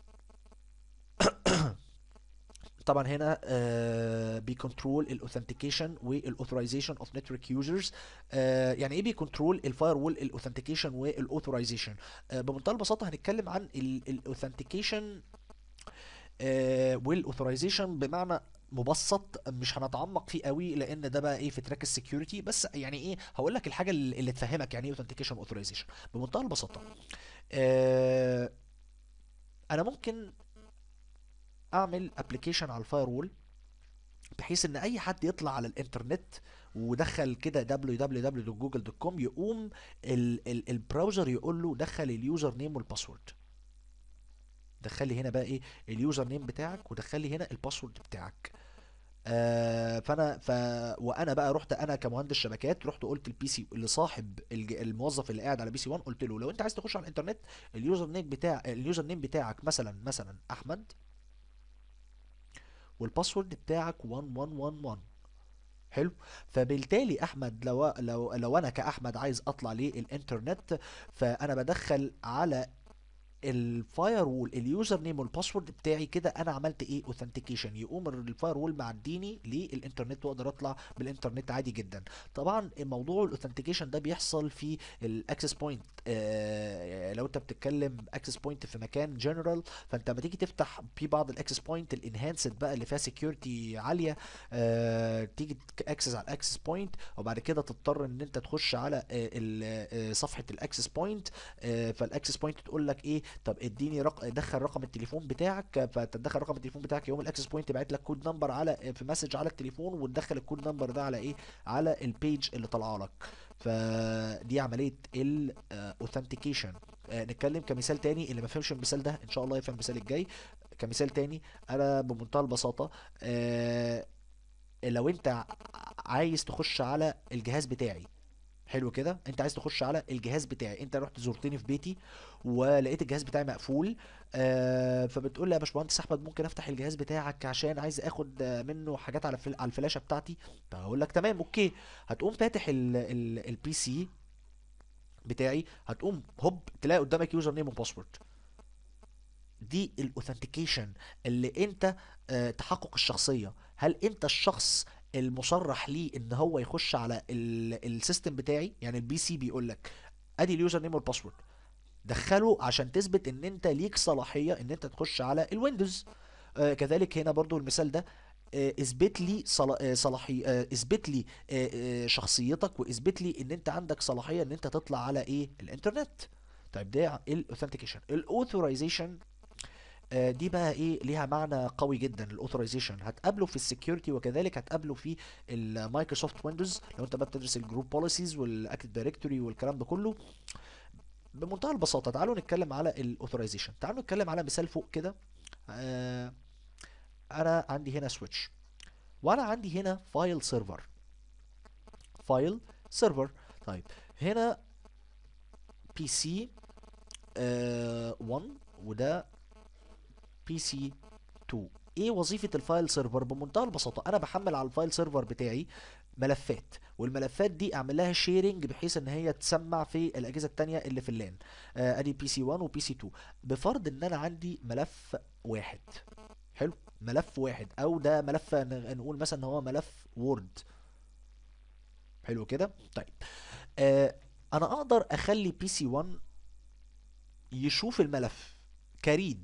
طبعا هنا آه بيكنترول الاوثنتيكيشن والاوثرايزيشن اوف نتورك يوزرز يعني ايه بيكنترول الفاير وول الاوثنتيكيشن والاوثرايزيشن آه بمنتهى البساطه هنتكلم عن الاوثنتيكيشن والاوثرايزيشن بمعنى مبسط مش هنتعمق فيه قوي لان ده بقى ايه في تراك السكيورتي بس يعني ايه هقول لك الحاجه اللي اللي تفهمك يعني ايه اوثنتيكيشن واوثرايزيشن بمنتهى البساطه آه انا ممكن اعمل ابلكيشن على الفاير وول بحيث ان اي حد يطلع على الانترنت ودخل كده www.google.com يقوم ال ال البراوزر يقول له دخل اليوزر نيم والباسورد دخل لي هنا بقى ايه اليوزر نيم بتاعك ودخل لي هنا الباسورد بتاعك آه فانا ف وانا بقى رحت انا كمهندس شبكات رحت قلت البي سي لصاحب الج- الموظف اللي قاعد على بي سي 1 قلت له لو انت عايز تخش على الانترنت اليوزر نيم بتاع اليوزر نيم بتاعك مثلا مثلا احمد والباسورد بتاعك 1111 حلو فبالتالي احمد لو لو لو انا كاحمد عايز اطلع للانترنت فانا بدخل على الفاير وول اليوزر نيم والباسورد بتاعي كده انا عملت ايه اوثنتيكيشن يقوم الفاير وول معديني للانترنت واقدر اطلع بالانترنت عادي جدا طبعا موضوع الاوثنتيكيشن ده بيحصل في الاكسس بوينت آه لو انت بتتكلم اكسس بوينت في مكان جنرال فانت لما تيجي تفتح في بعض الاكسس بوينت الانهانسد بقى اللي فيها سكيورتي عاليه آه تيجي تاكسس على الاكسس بوينت وبعد كده تضطر ان انت تخش على آه ال- آه، صفحه الاكسس بوينت فالاكسس بوينت تقول لك ايه طب اديني رق... دخل رقم التليفون بتاعك فتدخل رقم التليفون بتاعك يوم الاكسس بوينت يبعت لك كود نمبر على في مسج على التليفون وتدخل الكود نمبر ده على ايه على البيج اللي طالعه لك فدي عمليه الاوثنتيكيشن نتكلم كمثال تاني اللي ما فهمش المثال ده ان شاء الله يفهم المثال الجاي كمثال تاني انا بمنتهى البساطه آه، لو انت ع- عايز تخش على الجهاز بتاعي حلو كده انت عايز تخش على الجهاز بتاعي انت رحت زرتني في بيتي ولقيت الجهاز بتاعي مقفول آه فبتقول لي يا باشمهندس احمد ممكن افتح الجهاز بتاعك عشان عايز اخد آه، منه حاجات على الفل... على الفلاشه بتاعتي فهقول لك تمام اوكي هتقوم فاتح ال... ال... البي سي بتاعي هتقوم هوب تلاقي قدامك يوزر نيم وباسورد دي الاوثنتيكيشن اللي انت آه، تحقق الشخصيه هل انت الشخص المصرح ليه ان هو يخش على ال- السيستم بتاعي يعني البي سي بيقول لك ادي اليوزر نيم والباسورد دخله عشان تثبت ان انت ليك صلاحيه ان انت تخش على الويندوز آه كذلك هنا برضو المثال ده آه، اثبت لي صلا- آه، صلاحي آه، اثبت لي آه، آه، شخصيتك واثبت لي ان انت عندك صلاحيه ان انت تطلع على ايه الانترنت طيب ده الاوثنتيكيشن الاوثورايزيشن آه، دي بقى ايه ليها معنى قوي جدا الاوثرايزيشن هتقابله في السكيورتي وكذلك هتقابله في المايكروسوفت ويندوز لو انت بقى بتدرس الجروب بوليسيز والاكتيف دايركتوري والكلام ده كله بمنتهى البساطه تعالوا نتكلم على الاوثرايزيشن تعالوا نتكلم على مثال فوق كده آه انا عندي هنا سويتش وانا عندي هنا فايل سيرفر فايل سيرفر طيب هنا بي سي 1 وده بي سي 2 ايه وظيفة الفايل سيرفر بمنتهى البساطة انا بحمل على الفايل سيرفر بتاعي ملفات والملفات دي اعمل لها شيرنج بحيث ان هي تسمع في الاجهزة التانية اللي في اللان آه، ادي بي سي 1 وبي سي 2 بفرض ان انا عندي ملف واحد حلو ملف واحد او ده ملف ن- نقول مثلا ان هو ملف وورد حلو كده طيب آه انا اقدر اخلي بي سي 1 يشوف الملف كريد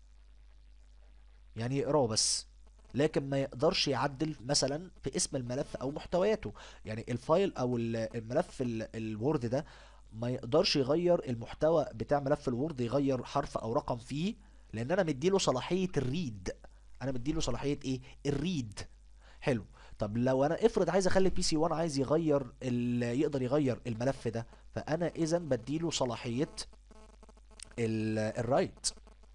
يعني يقراه بس لكن ما يقدرش يعدل مثلا في اسم الملف او محتوياته يعني الفايل او ال- الملف ال- الوورد ده ما يقدرش يغير المحتوى بتاع ملف الوورد يغير حرف او رقم فيه لان انا مديله صلاحية الريد انا مديله صلاحية ايه الريد حلو طب لو انا افرض عايز اخلي بي سي 1 عايز يغير ال... يقدر يغير الملف ده فانا اذا بديله صلاحية الرايت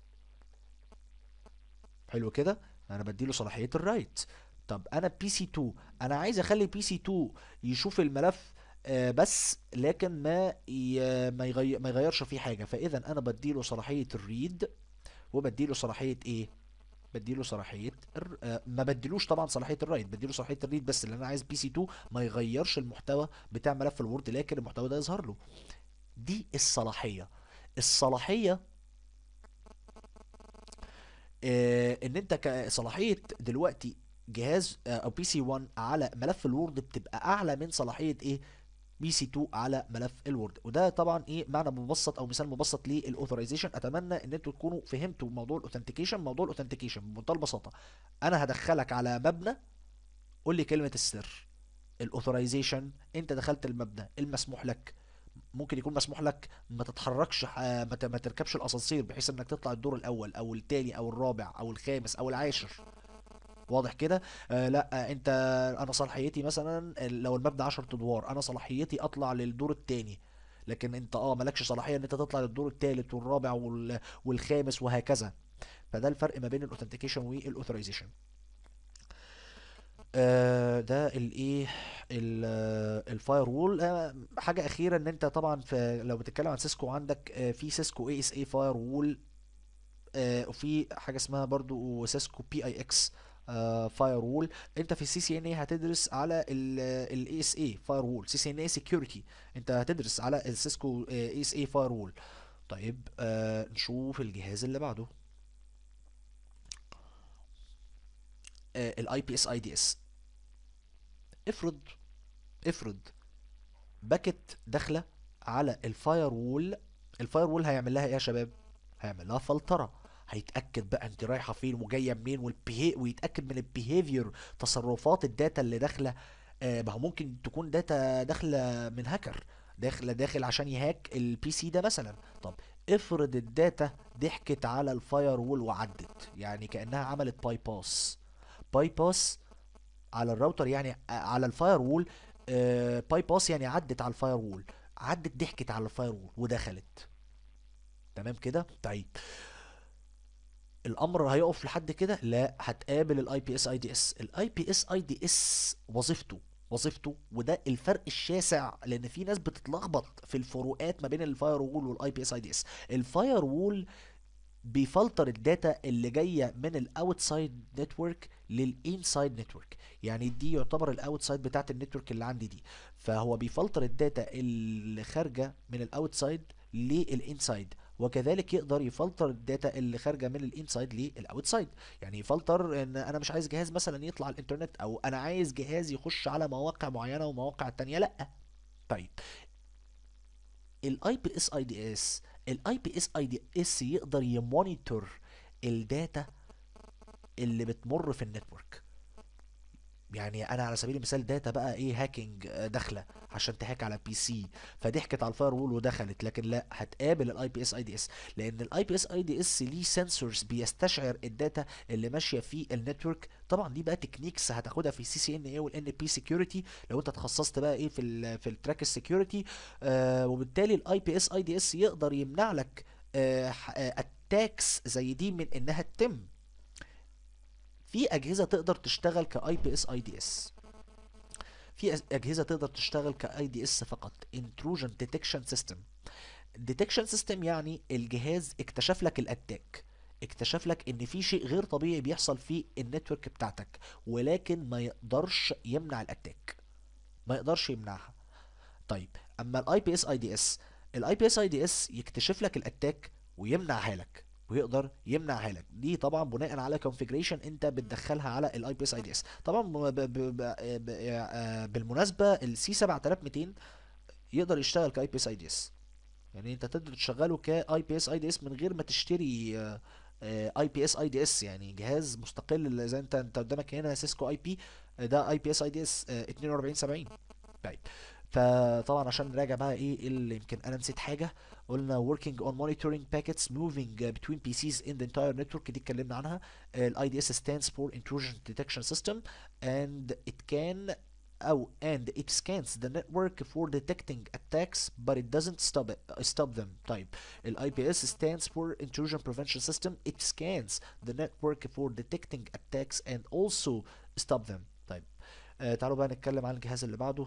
حلو كده انا بديله صلاحيه الرايت طب انا بي سي 2 انا عايز اخلي بي سي 2 يشوف الملف آه، بس لكن ما ي... ما يغير ما يغيرش فيه حاجه فاذا انا بديله صلاحيه الريد وبديله صلاحيه ايه بديله صلاحيه الر... آه، ما بديلوش طبعا صلاحيه الرايت بديله صلاحيه الريد بس اللي انا عايز بي سي 2 ما يغيرش المحتوى بتاع ملف الوورد لكن المحتوى ده يظهر له دي الصلاحيه الصلاحيه آه، ان انت كصلاحيه دلوقتي جهاز آه، او بي سي 1 على ملف الوورد بتبقى اعلى من صلاحيه ايه بي سي 2 على ملف الوورد وده طبعا ايه معنى مبسط او مثال مبسط للاوثرايزيشن اتمنى ان انتوا تكونوا فهمتوا موضوع الاوثنتيكيشن موضوع الاوثنتيكيشن بمنتهى البساطه انا هدخلك على مبنى قول لي كلمه السر الاوثرايزيشن انت دخلت المبنى المسموح لك ممكن يكون مسموح لك ما تتحركش ح- ما ت- ما تركبش الاسانسير بحيث انك تطلع الدور الاول او التاني او الرابع او الخامس او العاشر واضح كده آه لا آه انت انا صلاحيتي مثلا لو المبنى 10 ادوار انا صلاحيتي اطلع للدور التاني لكن انت اه مالكش صلاحيه ان انت تطلع للدور التالت والرابع وال... والخامس وهكذا فده الفرق ما بين الاوثنتيكيشن والاوثرايزيشن آه ده الايه الفاير وول آه حاجه اخيره ان انت طبعا في لو بتتكلم عن سيسكو عندك آه في سيسكو اي اس اي فاير وول آه، وفي حاجه اسمها برضو سيسكو بي اي اكس فاير وول انت في السي سي ان اي هتدرس على الاي اس اي فاير وول سي سي ان اي سكيورتي انت هتدرس على السيسكو اي اس اي فاير وول طيب آه نشوف الجهاز اللي بعده الاي بي اس اي دي اس افرض افرض باكت داخله على الفاير وول الفاير وول هيعمل لها ايه يا شباب هيعمل لها فلتره هيتاكد بقى انت رايحه فين وجايه منين والبيه ويتاكد من البيهيفير تصرفات الداتا اللي داخله آه ما هو ممكن تكون داتا داخله من هاكر داخل داخل عشان يهاك البي سي ده مثلا طب افرض الداتا ضحكت على الفاير وول وعدت يعني كانها عملت باي باس باي باس على الراوتر يعني آه، على الفاير وول باي باس يعني عدت على الفاير وول عدت ضحكت على الفاير وول ودخلت تمام كده طيب الامر هيقف لحد كده لا هتقابل الاي بي اس اي دي اس الاي بي اس اي دي اس وظيفته وظيفته وده الفرق الشاسع لان في ناس بتتلخبط في الفروقات ما بين الفاير وول والاي بي اس اي دي اس الفاير وول بيفلتر الداتا اللي جايه من الاوتسايد نتورك للانسايد نتورك يعني دي يعتبر الاوتسايد بتاعت النتورك اللي عندي دي فهو بيفلتر الداتا اللي خارجه من الاوتسايد للانسايد وكذلك يقدر يفلتر الداتا اللي خارجه من الانسايد للاوتسايد يعني يفلتر ان انا مش عايز جهاز مثلا يطلع على الانترنت او انا عايز جهاز يخش على مواقع معينه ومواقع تانية لا طيب الاي بي اس اي دي اس الاي بي اس اي دي اس يقدر يمونيتور الداتا اللي بتمر في النتورك يعني انا على سبيل المثال داتا بقى ايه هاكينج آه، داخله عشان تهاك على بي سي فضحكت على الفاير وول ودخلت لكن لا هتقابل الاي بي اس اي دي اس لان الاي بي اس اي دي اس ليه سنسورز بيستشعر الداتا اللي ماشيه في النتورك طبعا دي بقى تكنيكس هتاخدها في السي سي ان اي والان بي سكيورتي لو انت تخصصت بقى ايه في ال في التراك السكيورتي آه وبالتالي الاي بي اس اي دي اس يقدر يمنع لك آه اتاكس زي دي من انها تتم في اجهزه تقدر تشتغل كاي بي اس اي دي اس في أز- اجهزه تقدر تشتغل كاي دي اس فقط intrusion detection system detection system يعني الجهاز اكتشف لك الاتاك اكتشف لك ان في شيء غير طبيعي بيحصل في النتورك بتاعتك ولكن ما يقدرش يمنع الاتاك ما يقدرش يمنعها طيب اما الاي بي اس اي دي اس الاي بي اس اي دي اس يكتشف لك الاتاك ويمنعها لك ويقدر يمنعها لك دي طبعا بناء على كونفيجريشن انت بتدخلها على الاي بي اس اي دي اس طبعا ب- ب- ب- ب- آه، بالمناسبه السي 7200 يقدر يشتغل كاي بي اس اي دي اس يعني انت تقدر تشغله كاي بي اس اي دي اس من غير ما تشتري اي بي اس اي دي اس يعني جهاز مستقل زي انت انت قدامك هنا سيسكو اي بي ده اي بي اس اي دي اس 4270 طيب فطبعا عشان نراجع بقى ايه اللي يمكن انا نسيت حاجه قلنا working on monitoring packets moving uh, between PCs in the entire network دي اتكلمنا عنها ال IDS stands for intrusion detection system and it can أو and it scans the network for detecting attacks but it doesn't stop it stop them طيب ال IPS stands for intrusion prevention system it scans the network for detecting attacks and also stop them طيب آه تعالوا بقى نتكلم عن الجهاز اللي بعده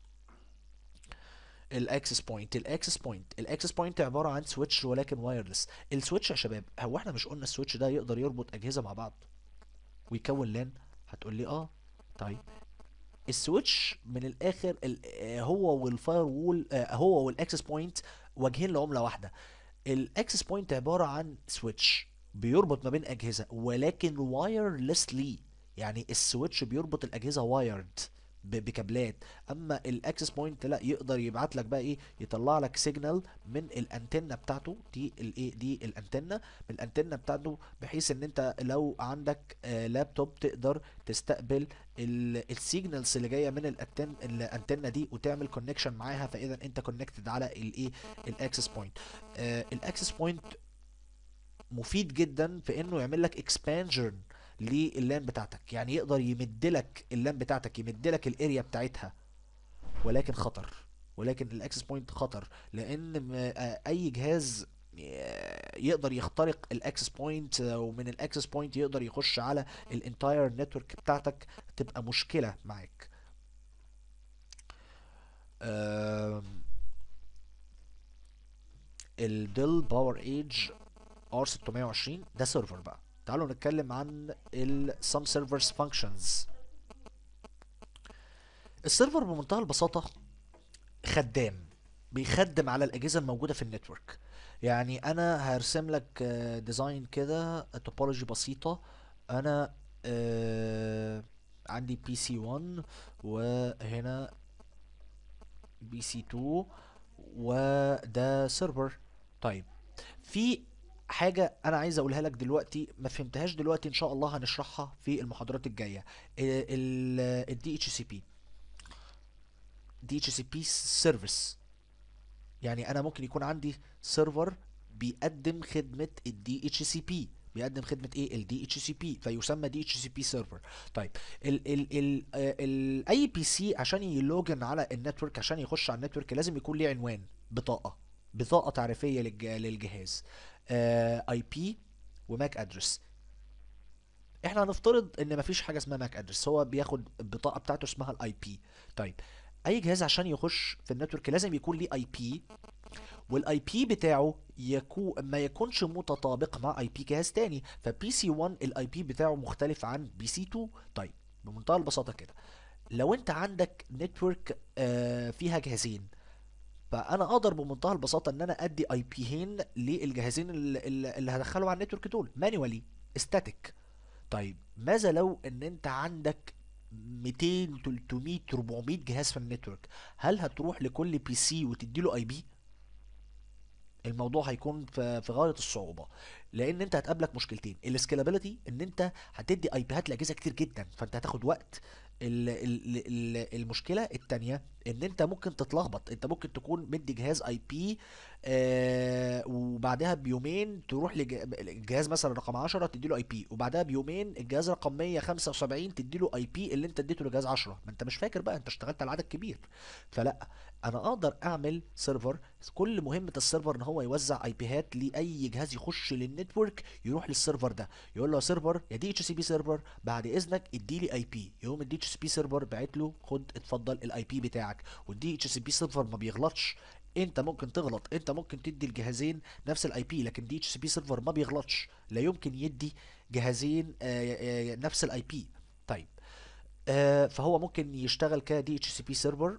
الاكسس بوينت الاكسس بوينت الاكسس بوينت عباره عن سويتش ولكن وايرلس السويتش يا شباب هو احنا مش قلنا السويتش ده يقدر يربط اجهزه مع بعض ويكون لان هتقول لي اه طيب السويتش من الاخر ال- آه، هو والفاير وول آه، هو والاكسس بوينت واجهين لعمله واحده الاكسس بوينت عباره عن سويتش بيربط ما بين اجهزه ولكن وايرلسلي يعني السويتش بيربط الاجهزه وايرد بكابلات اما الاكسس بوينت لا يقدر يبعت لك بقى ايه يطلع لك سيجنال من الانتنه بتاعته دي الايه دي الانتنه من الانتنه بتاعته بحيث ان انت لو عندك آه لابتوب تقدر تستقبل السيجنالز اللي جايه من الانتن الانتنه دي وتعمل كونكشن معاها فاذا انت كونكتد على الايه الاكسس بوينت الاكسس بوينت مفيد جدا في انه يعمل لك اكسبانجن لللان بتاعتك يعني يقدر يمد لك اللان بتاعتك يمد لك الاريا بتاعتها ولكن خطر ولكن الاكسس بوينت خطر لان م- آه، اي جهاز آه، يقدر يخترق الاكسس بوينت ومن الاكسس بوينت يقدر يخش على الانتاير نتورك بتاعتك تبقى مشكلة معاك آم، الديل باور ايج ار 620 ده سيرفر بقى تعالوا نتكلم عن ال some servers functions السيرفر بمنتهى البساطة خدام بيخدم على الأجهزة الموجودة في النتورك يعني أنا هرسم لك ديزاين كده توبولوجي بسيطة أنا آه، عندي بي سي 1 وهنا بي سي 2 وده سيرفر طيب في حاجة أنا عايز أقولها لك دلوقتي ما فهمتهاش دلوقتي إن شاء الله هنشرحها في المحاضرات الجاية ال دي اتش سي بي دي اتش سي بي سيرفيس يعني انا ممكن يكون عندي سيرفر بيقدم خدمه الدي اتش سي بي بيقدم خدمه ايه الدي اتش سي بي فيسمى دي اتش سي بي سيرفر طيب ال ال ال ال اي بي سي عشان يلوجن على النتورك عشان يخش على النتورك لازم يكون ليه عنوان بطاقه بطاقه تعريفيه للج للجهاز اي بي وماك ادرس احنا هنفترض ان مفيش حاجه اسمها ماك ادرس هو بياخد البطاقه بتاعته اسمها الاي بي طيب اي جهاز عشان يخش في النتورك لازم يكون ليه اي بي والاي بي بتاعه يكون ما يكونش متطابق مع اي بي جهاز تاني فبي سي 1 الاي بي بتاعه مختلف عن بي سي 2 طيب بمنتهى البساطه كده لو انت عندك نتورك آه فيها جهازين فانا اقدر بمنتهى البساطه ان انا ادي اي بيين للجهازين اللي, اللي اللي هدخلهم على النتورك دول مانوالي استاتيك طيب ماذا لو ان انت عندك 200 300 400 جهاز في النتورك هل هتروح لكل بي سي وتديله اي بي الموضوع هيكون في في غايه الصعوبه لان انت هتقابلك مشكلتين السكيلابيلتي ان انت هتدي اي بيهات لاجهزه كتير جدا فانت هتاخد وقت ال ال ال المشكله التانية ان انت ممكن تتلخبط انت ممكن تكون مدي جهاز اي بي آه وبعدها بيومين تروح لجهاز مثلا رقم 10 تديله اي بي وبعدها بيومين الجهاز رقم 175 تديله اي بي اللي انت اديته لجهاز 10 ما انت مش فاكر بقى انت اشتغلت على عدد كبير فلا انا اقدر اعمل سيرفر كل مهمه السيرفر ان هو يوزع اي بيهات لاي جهاز يخش للنتورك يروح للسيرفر ده يقول له يا سيرفر يا دي اتش سي بي سيرفر بعد اذنك ادي لي اي بي يقوم الدي اتش سي بي سيرفر باعت له خد اتفضل الاي بي بتاعك والدي اتش سي بي سيرفر ما بيغلطش انت ممكن تغلط انت ممكن تدي الجهازين نفس الاي بي لكن دي اتش سي بي سيرفر ما بيغلطش لا يمكن يدي جهازين آه، آه، نفس الاي بي طيب آه، فهو ممكن يشتغل كدي اتش سي بي سيرفر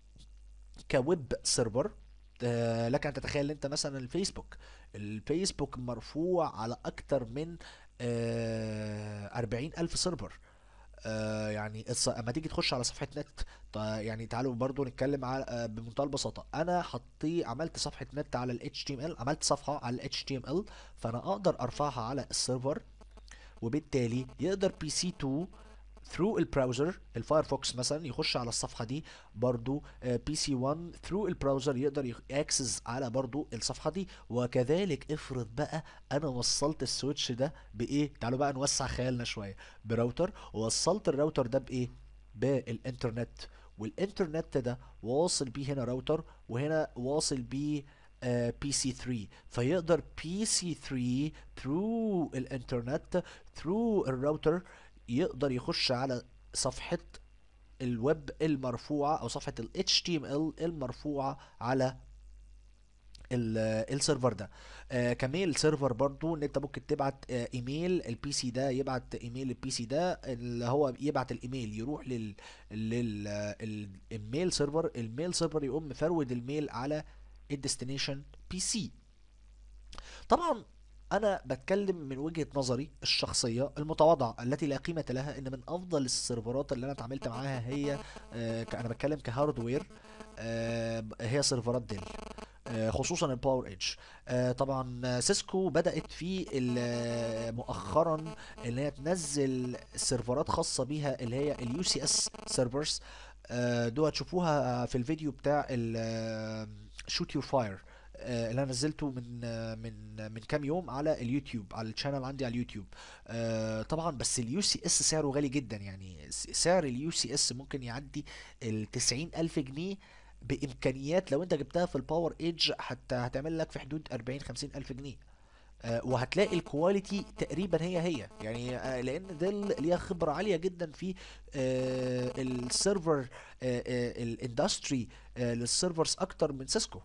كويب سيرفر آه، لك ان تتخيل انت مثلا الفيسبوك الفيسبوك مرفوع على اكتر من أربعين ألف سيرفر آه، يعني الص- اما تيجي تخش على صفحة نت ط- يعني تعالوا برضو نتكلم على آه، بمنتهى البساطة انا حطي عملت صفحة نت على ال HTML عملت صفحة على ال HTML فانا اقدر ارفعها على السيرفر وبالتالي يقدر بي سي 2 through البراوزر الفايرفوكس مثلا يخش على الصفحه دي برضو بي سي 1 through البراوزر يقدر ياكسس على برضو الصفحه دي وكذلك افرض بقى انا وصلت السويتش ده بايه تعالوا بقى نوسع خيالنا شويه براوتر ووصلت الراوتر ده بايه بالانترنت والانترنت ده واصل بيه هنا راوتر وهنا واصل بيه بي سي 3 فيقدر بي سي 3 ثرو الانترنت ثرو الراوتر يقدر يخش على صفحة الويب المرفوعة او صفحة ال HTML المرفوعة على ال- السيرفر ده آه كميل سيرفر برضو ان انت ممكن تبعت آه ايميل البي سي ده يبعت ايميل البي سي ده اللي هو يبعت الايميل يروح لل لل ال- الميل سيرفر الميل سيرفر يقوم مفرود الميل على الديستنيشن بي سي طبعا انا بتكلم من وجهة نظري الشخصية المتواضعة التي لا قيمة لها ان من افضل السيرفرات اللي انا اتعاملت معاها هي آه ك- انا بتكلم كهاردوير آه هي سيرفرات ديل آه، خصوصا الباور ايدج آه، طبعا آه، سيسكو بدأت في ال- آه، مؤخرا ان هي تنزل سيرفرات خاصة بيها اللي هي اليو سي اس سيرفرز دول هتشوفوها في الفيديو بتاع شوت يور فاير اللي انا نزلته من آه، من من كام يوم على اليوتيوب على الشانل عندي على اليوتيوب آه، طبعا بس اليو سي اس سعره غالي جدا يعني س- سعر اليو سي اس ممكن يعدي ال 90 الف جنيه بامكانيات لو انت جبتها في الباور ايدج حتى هتعمل لك في حدود 40 50 الف جنيه آه، وهتلاقي الكواليتي تقريبا هي هي يعني آه، لان ديل ليها خبره عاليه جدا في آه، السيرفر آه، آه، الاندستري آه، للسيرفرز اكتر من سيسكو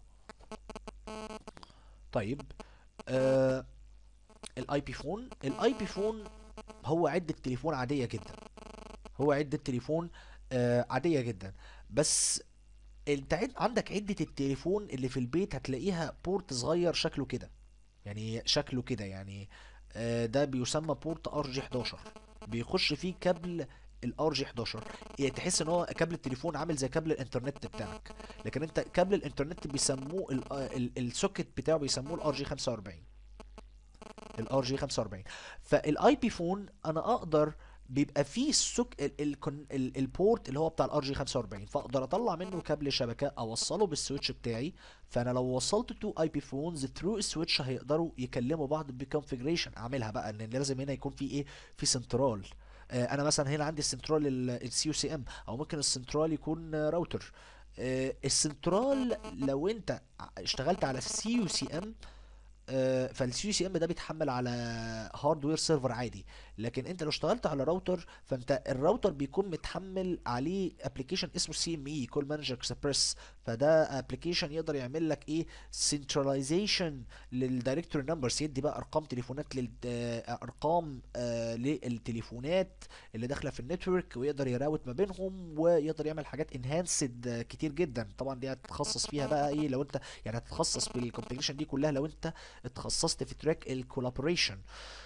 طيب آه، الاي بي فون الاي بي فون هو عده تليفون عاديه جدا هو عده تليفون آه، عاديه جدا بس انت عد- عندك عدة التليفون اللي في البيت هتلاقيها بورت صغير شكله كده يعني شكله كده يعني آه، ده بيسمى بورت ار جي 11 بيخش فيه كابل الار جي 11 يعني تحس ان هو كابل التليفون عامل زي كابل الانترنت بتاعك لكن انت كابل الانترنت بيسموه ال- ال- السوكت بتاعه بيسموه الار جي 45 الار جي 45 فالاي بي فون انا اقدر بيبقى فيه السك ال ال ال البورت اللي هو بتاع الار جي 45 فاقدر اطلع منه كابل شبكه اوصله بالسويتش بتاعي فانا لو وصلت تو اي بي فونز ثرو السويتش هيقدروا يكلموا بعض بكونفيجريشن اعملها بقى ان لازم هنا يكون في ايه في سنترال آه، انا مثلا هنا عندي السنترال السي يو سي ام او ممكن السنترال يكون آه، راوتر آه، السنترال لو انت ع- اشتغلت على السي يو سي ام فالسي سي ام ده بيتحمل على هاردوير سيرفر عادي لكن انت لو اشتغلت على راوتر فانت الراوتر بيكون متحمل عليه ابلكيشن اسمه سي ام اي كول مانجر اكسبريس فده ابلكيشن يقدر يعمل لك ايه سنتراليزيشن للدايركتوري نمبرز يدي بقى ارقام تليفونات لل آه، ارقام آه، للتليفونات اللي داخله في النتورك ويقدر يراوت ما بينهم ويقدر يعمل حاجات انهانسد كتير جدا طبعا دي هتتخصص فيها بقى ايه لو انت يعني هتتخصص في الكونفيجريشن دي كلها لو انت اتخصصت في تراك الكولابوريشن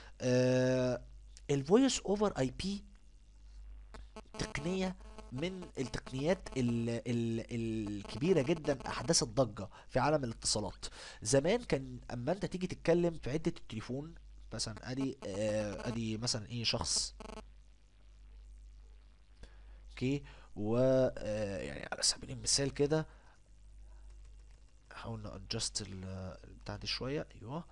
الفويس اوفر اي بي تقنيه من التقنيات ال ال الكبيرة جدا أحدثت ضجة في عالم الاتصالات زمان كان أما أنت تيجي تتكلم في عدة التليفون مثلا أدي آه، أدي مثلا إيه شخص أوكي و آه، يعني على سبيل المثال كده حاول نأجست البتاع دي شوية أيوه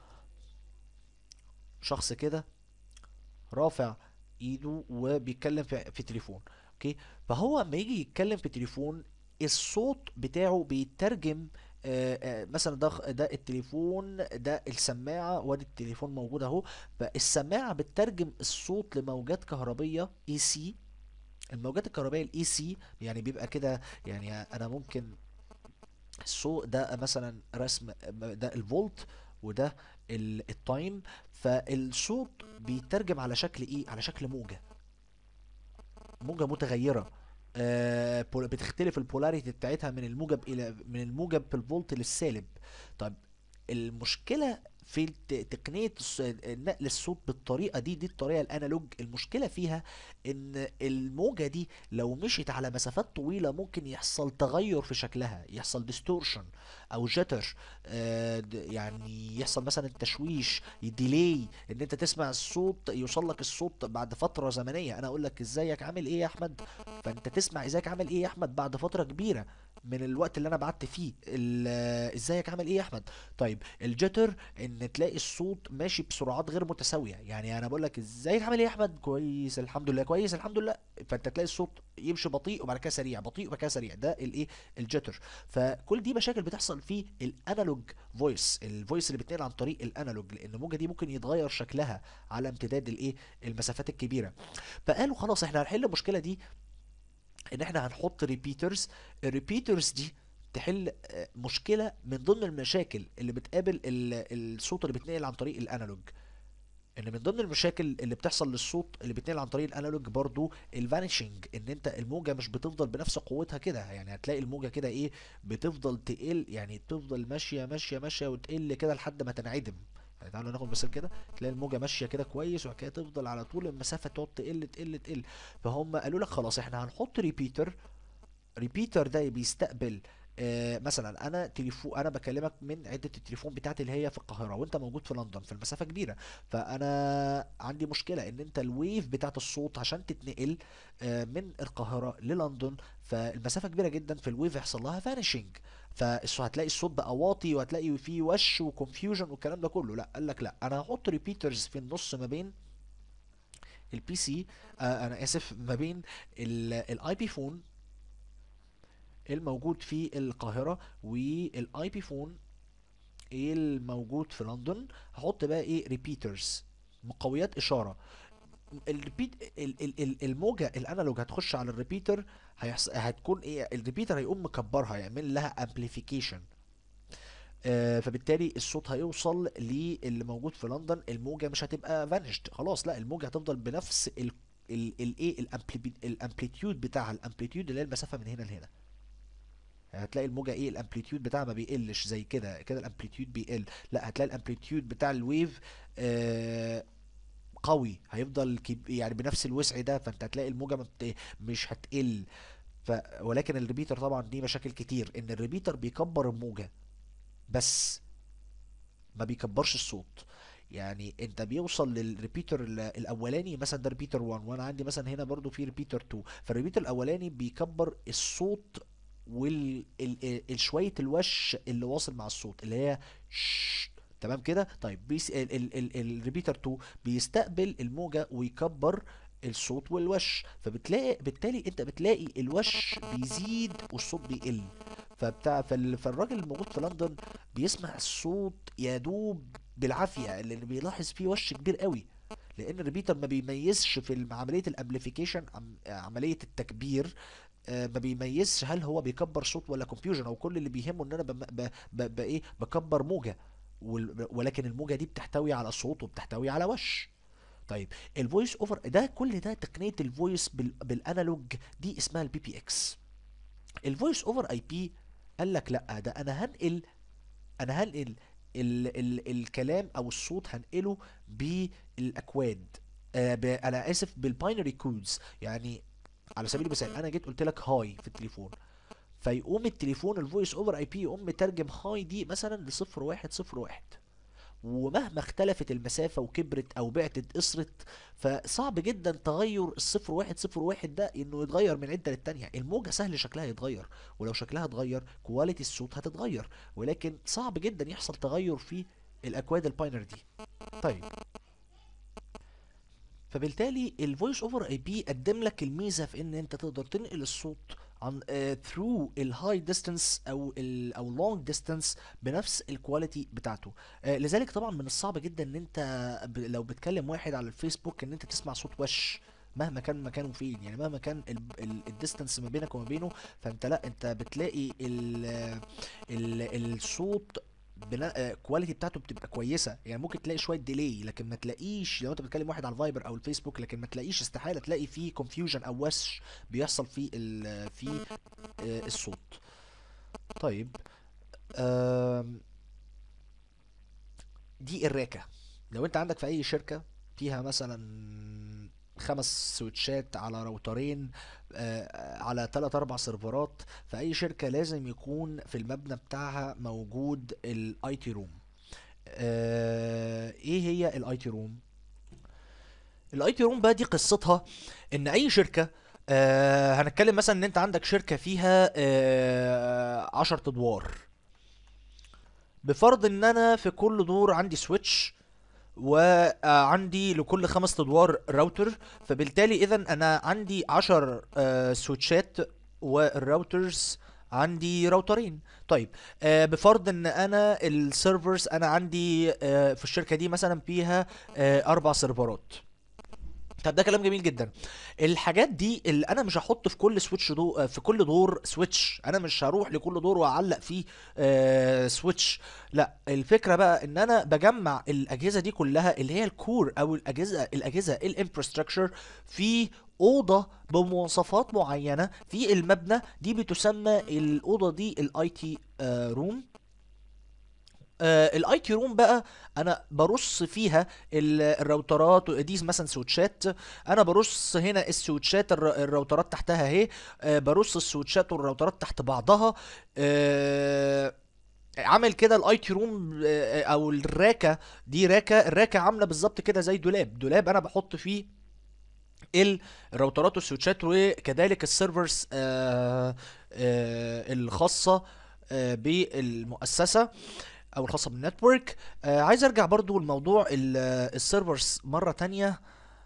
شخص كده رافع ايده وبيتكلم في, في تليفون اوكي فهو لما يجي يتكلم في تليفون الصوت بتاعه بيترجم آه، آه، مثلا ده ده التليفون ده السماعة وادي التليفون موجود اهو فالسماعة بتترجم الصوت لموجات كهربية اي سي الموجات الكهربائية الاي سي يعني بيبقى كده يعني انا ممكن الصوت ده مثلا رسم ده الفولت وده ال- التايم فالصوت بيترجم على شكل ايه على شكل موجة موجة متغيرة آه بول- بتختلف البولاريتي بتاعتها من الموجب الى من الموجب بالفولت للسالب طيب المشكلة في الت- تقنية الص- نقل الصوت بالطريقة دي دي الطريقة الانالوج المشكلة فيها ان الموجة دي لو مشيت على مسافات طويلة ممكن يحصل تغير في شكلها يحصل ديستورشن او جتر يعني يحصل مثلا تشويش ديلي ان انت تسمع الصوت يوصل لك الصوت بعد فترة زمنية انا اقول لك ازيك عامل ايه يا احمد فانت تسمع ازيك عامل ايه يا احمد بعد فترة كبيرة من الوقت اللي انا بعت فيه ال- ازيك عامل ايه يا احمد طيب الجيتر ان تلاقي الصوت ماشي بسرعات غير متساويه يعني انا بقول لك ازيك عامل ايه يا احمد كويس الحمد لله كويس الحمد لله فانت تلاقي الصوت يمشي بطيء وبعد كده سريع بطيء وبعد كده سريع ده الايه الجيتر فكل دي مشاكل بتحصل في الانالوج فويس الفويس اللي بيتنقل عن طريق الانالوج لان الموجه دي ممكن يتغير شكلها على امتداد الايه المسافات الكبيره فقالوا خلاص احنا هنحل المشكله دي ان احنا هنحط ريبيترز الريبيترز دي تحل آه، مشكله من ضمن المشاكل اللي بتقابل ال- الصوت اللي بيتنقل عن طريق الانالوج ان من ضمن المشاكل اللي بتحصل للصوت اللي بيتنقل عن طريق الانالوج برضو الفانيشنج ان انت الموجه مش بتفضل بنفس قوتها كده يعني هتلاقي الموجه كده ايه بتفضل تقل يعني تفضل ماشيه ماشيه ماشيه وتقل كده لحد ما تنعدم يعني تعالوا ناخد مثال كده تلاقي الموجه ماشيه كده كويس وبعد كده تفضل على طول المسافه تقعد تقل تقل تقل فهم قالوا لك خلاص احنا هنحط ريبيتر ريبيتر ده بيستقبل آه مثلا انا تليفون انا بكلمك من عده التليفون بتاعتي اللي هي في القاهره وانت موجود في لندن في المسافه كبيره فانا عندي مشكله ان انت الويف بتاعت الصوت عشان تتنقل آه من القاهره للندن فالمسافه كبيره جدا في الويف يحصل لها فانيشنج فهتلاقي الصوت بقى واطي وهتلاقي فيه وش وكونفيوجن والكلام ده كله لا قال لك لا انا هحط ريبيترز في النص ما بين البي سي آه انا اسف ما بين الاي بي فون الموجود في القاهرة والاي بي فون الموجود في لندن هحط بقى ايه ريبيترز مقويات اشارة الريبيت ال- ال- ال- الموجة الانالوج هتخش على الريبيتر هيحص... هتكون ايه الريبيتر هيقوم مكبرها يعمل لها امبليفيكيشن آه فبالتالي الصوت هيوصل للي موجود في لندن الموجة مش هتبقى فانيشد خلاص لا الموجة هتفضل بنفس ال الايه الامبليتيود بتاعها الامبليتيود اللي هي المسافة من هنا لهنا هتلاقي الموجة ايه الامبليتيود بتاعها ما بيقلش زي كده كده الامبليتيود بيقل لا هتلاقي الامبليتيود بتاع الويف آه قوي هيفضل كب... يعني بنفس الوسع ده فانت هتلاقي الموجة ما بت... مش هتقل ف... ولكن الريبيتر طبعا دي مشاكل كتير ان الريبيتر بيكبر الموجة بس ما بيكبرش الصوت يعني انت بيوصل للريبيتر ال- الاولاني مثلا ده ريبيتر 1 وانا عندي مثلا هنا برضو في ريبيتر 2 فالريبيتر الاولاني بيكبر الصوت وال ال- ال- شويه الوش اللي واصل مع الصوت اللي هي شش تمام كده طيب بيس ال ال ال الريبيتر 2 بيستقبل الموجه ويكبر الصوت والوش فبتلاقي بالتالي انت بتلاقي الوش بيزيد والصوت بيقل فبتاع فال- فالراجل الموجود في لندن بيسمع الصوت يا دوب بالعافيه اللي بيلاحظ فيه وش كبير قوي لان الريبيتر ما بيميزش في الم- عمليه الامبليفيكيشن عمليه التكبير آه، ما بيميزش هل هو بيكبر صوت ولا كونفيوجن او كل اللي بيهمه ان انا بم- ب- ب- ب- ايه بكبر موجه وال- ولكن الموجه دي بتحتوي على صوت وبتحتوي على وش طيب الفويس اوفر ده كل ده تقنيه الفويس بال- بالانالوج دي اسمها البي بي اكس الفويس اوفر اي بي قال لك لا ده انا هنقل انا هنقل ال ال الكلام او الصوت هنقله بالاكواد آه ب انا اسف بالباينري كودز يعني على سبيل المثال انا جيت قلت لك هاي في التليفون فيقوم التليفون الفويس اوفر اي بي يقوم مترجم هاي دي مثلا لصفر واحد صفر واحد ومهما اختلفت المسافة وكبرت أو بعدت قصرت فصعب جدا تغير الصفر واحد صفر واحد ده إنه يتغير من عدة للتانية الموجة سهل شكلها يتغير ولو شكلها اتغير كواليتي الصوت هتتغير ولكن صعب جدا يحصل تغير في الأكواد الباينر دي طيب فبالتالي الفويس اوفر اي بي قدم لك الميزه في ان انت تقدر تنقل الصوت عن ثرو الهاي ديستانس او ال او لونج ديستانس بنفس الكواليتي بتاعته آه، لذلك طبعا من الصعب جدا ان انت ب- لو بتكلم واحد على الفيسبوك ان انت تسمع صوت وش مهما كان مكانه فين يعني مهما كان الديستانس ما بينك وما بينه فانت لا انت بتلاقي ال ال الصوت بناء كواليتي بتاعته بتبقى كويسه يعني ممكن تلاقي شويه ديلي لكن ما تلاقيش لو انت بتكلم واحد على الفايبر او الفيسبوك لكن ما تلاقيش استحاله تلاقي فيه كونفيوجن او وش بيحصل في ال في آه، الصوت طيب آم، دي الراكه لو انت عندك في اي شركه فيها مثلا خمس سويتشات على راوترين آه، على تلات اربع سيرفرات في اي شركه لازم يكون في المبنى بتاعها موجود الاي تي روم ايه هي الاي تي روم الاي تي روم بقى دي قصتها ان اي شركه آه هنتكلم مثلا ان انت عندك شركة فيها آه عشر ادوار بفرض ان انا في كل دور عندي سويتش وعندي لكل خمس ادوار راوتر فبالتالي اذا انا عندي عشر آه، سويتشات والراوترز عندي راوترين طيب آه، بفرض ان انا السيرفرز انا عندي آه، في الشركة دي مثلا فيها آه، اربع سيرفرات طب ده كلام جميل جدا الحاجات دي اللي انا مش هحط في كل سويتش دو في كل دور سويتش انا مش هروح لكل دور واعلق فيه آه سويتش لا الفكره بقى ان انا بجمع الاجهزه دي كلها اللي هي الكور او الاجهزه الاجهزه الانفراستراكشر في اوضه بمواصفات معينه في المبنى دي بتسمى الاوضه دي الاي تي روم الاي تي روم بقى انا برص فيها ال- الراوترات دي مثلا سويتشات انا برص هنا السويتشات الر- الراوترات تحتها اهي آه، برص السويتشات والراوترات تحت بعضها آه، عامل كده الاي تي روم او الراكه دي راكه الراكه عامله بالظبط كده زي دولاب دولاب انا بحط فيه الراوترات والسويتشات وكذلك السيرفرز آه، آه، الخاصه آه، بالمؤسسه او الخاصه بالنتورك آه عايز ارجع برضو لموضوع ال- آه، السيرفرز مره تانية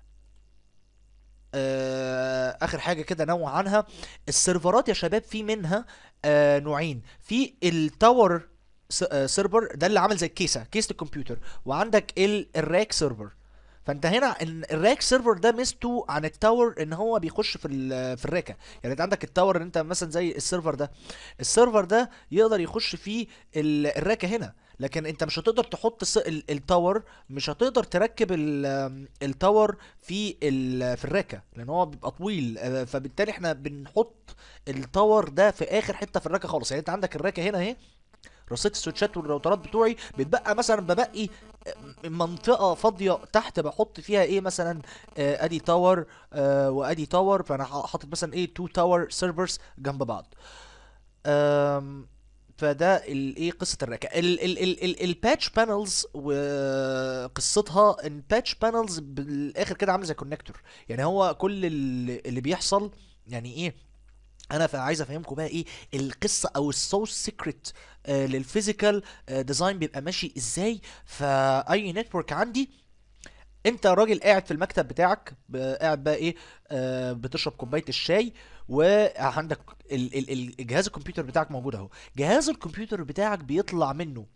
آه اخر حاجه كده نوع عنها السيرفرات يا شباب في منها آه نوعين في التاور س- آه، سيرفر ده اللي عامل زي الكيسه كيسه الكمبيوتر وعندك ال- الراك سيرفر فانت هنا ان الراك سيرفر ده ميزته عن التاور ان هو بيخش في ال- في الراكه يعني انت عندك التاور ان انت مثلا زي السيرفر ده السيرفر ده يقدر يخش فيه ال- الراكه هنا لكن انت مش هتقدر تحط الس- ال- التاور مش هتقدر تركب ال- التاور في ال- في الراكه لان هو بيبقى طويل آه، فبالتالي احنا بنحط التاور ده في اخر حته في الراكه خالص يعني انت عندك الراكه هنا اهي رصيد السويتشات والراوترات بتوعي بتبقى مثلا ببقي منطقة فاضية تحت بحط فيها ايه مثلا آه، ادي تاور آه، وادي تاور فانا حاطط مثلا ايه تو تاور سيرفرز جنب بعض آم، فده الايه قصه الراكه الباتش بانلز وقصتها ان الباتش بانلز بالاخر كده عامل زي كونكتور يعني هو كل اللي اللي بيحصل يعني ايه انا فا- عايز افهمكم بقى ايه القصه او السورس سيكريت للفيزيكال ديزاين بيبقى ماشي ازاي فاي نتورك عندي انت راجل قاعد في المكتب بتاعك ب- قاعد بقى ايه آه بتشرب كوبايه الشاي وعندك ال ال ال جهاز الكمبيوتر بتاعك موجود اهو جهاز الكمبيوتر بتاعك بيطلع منه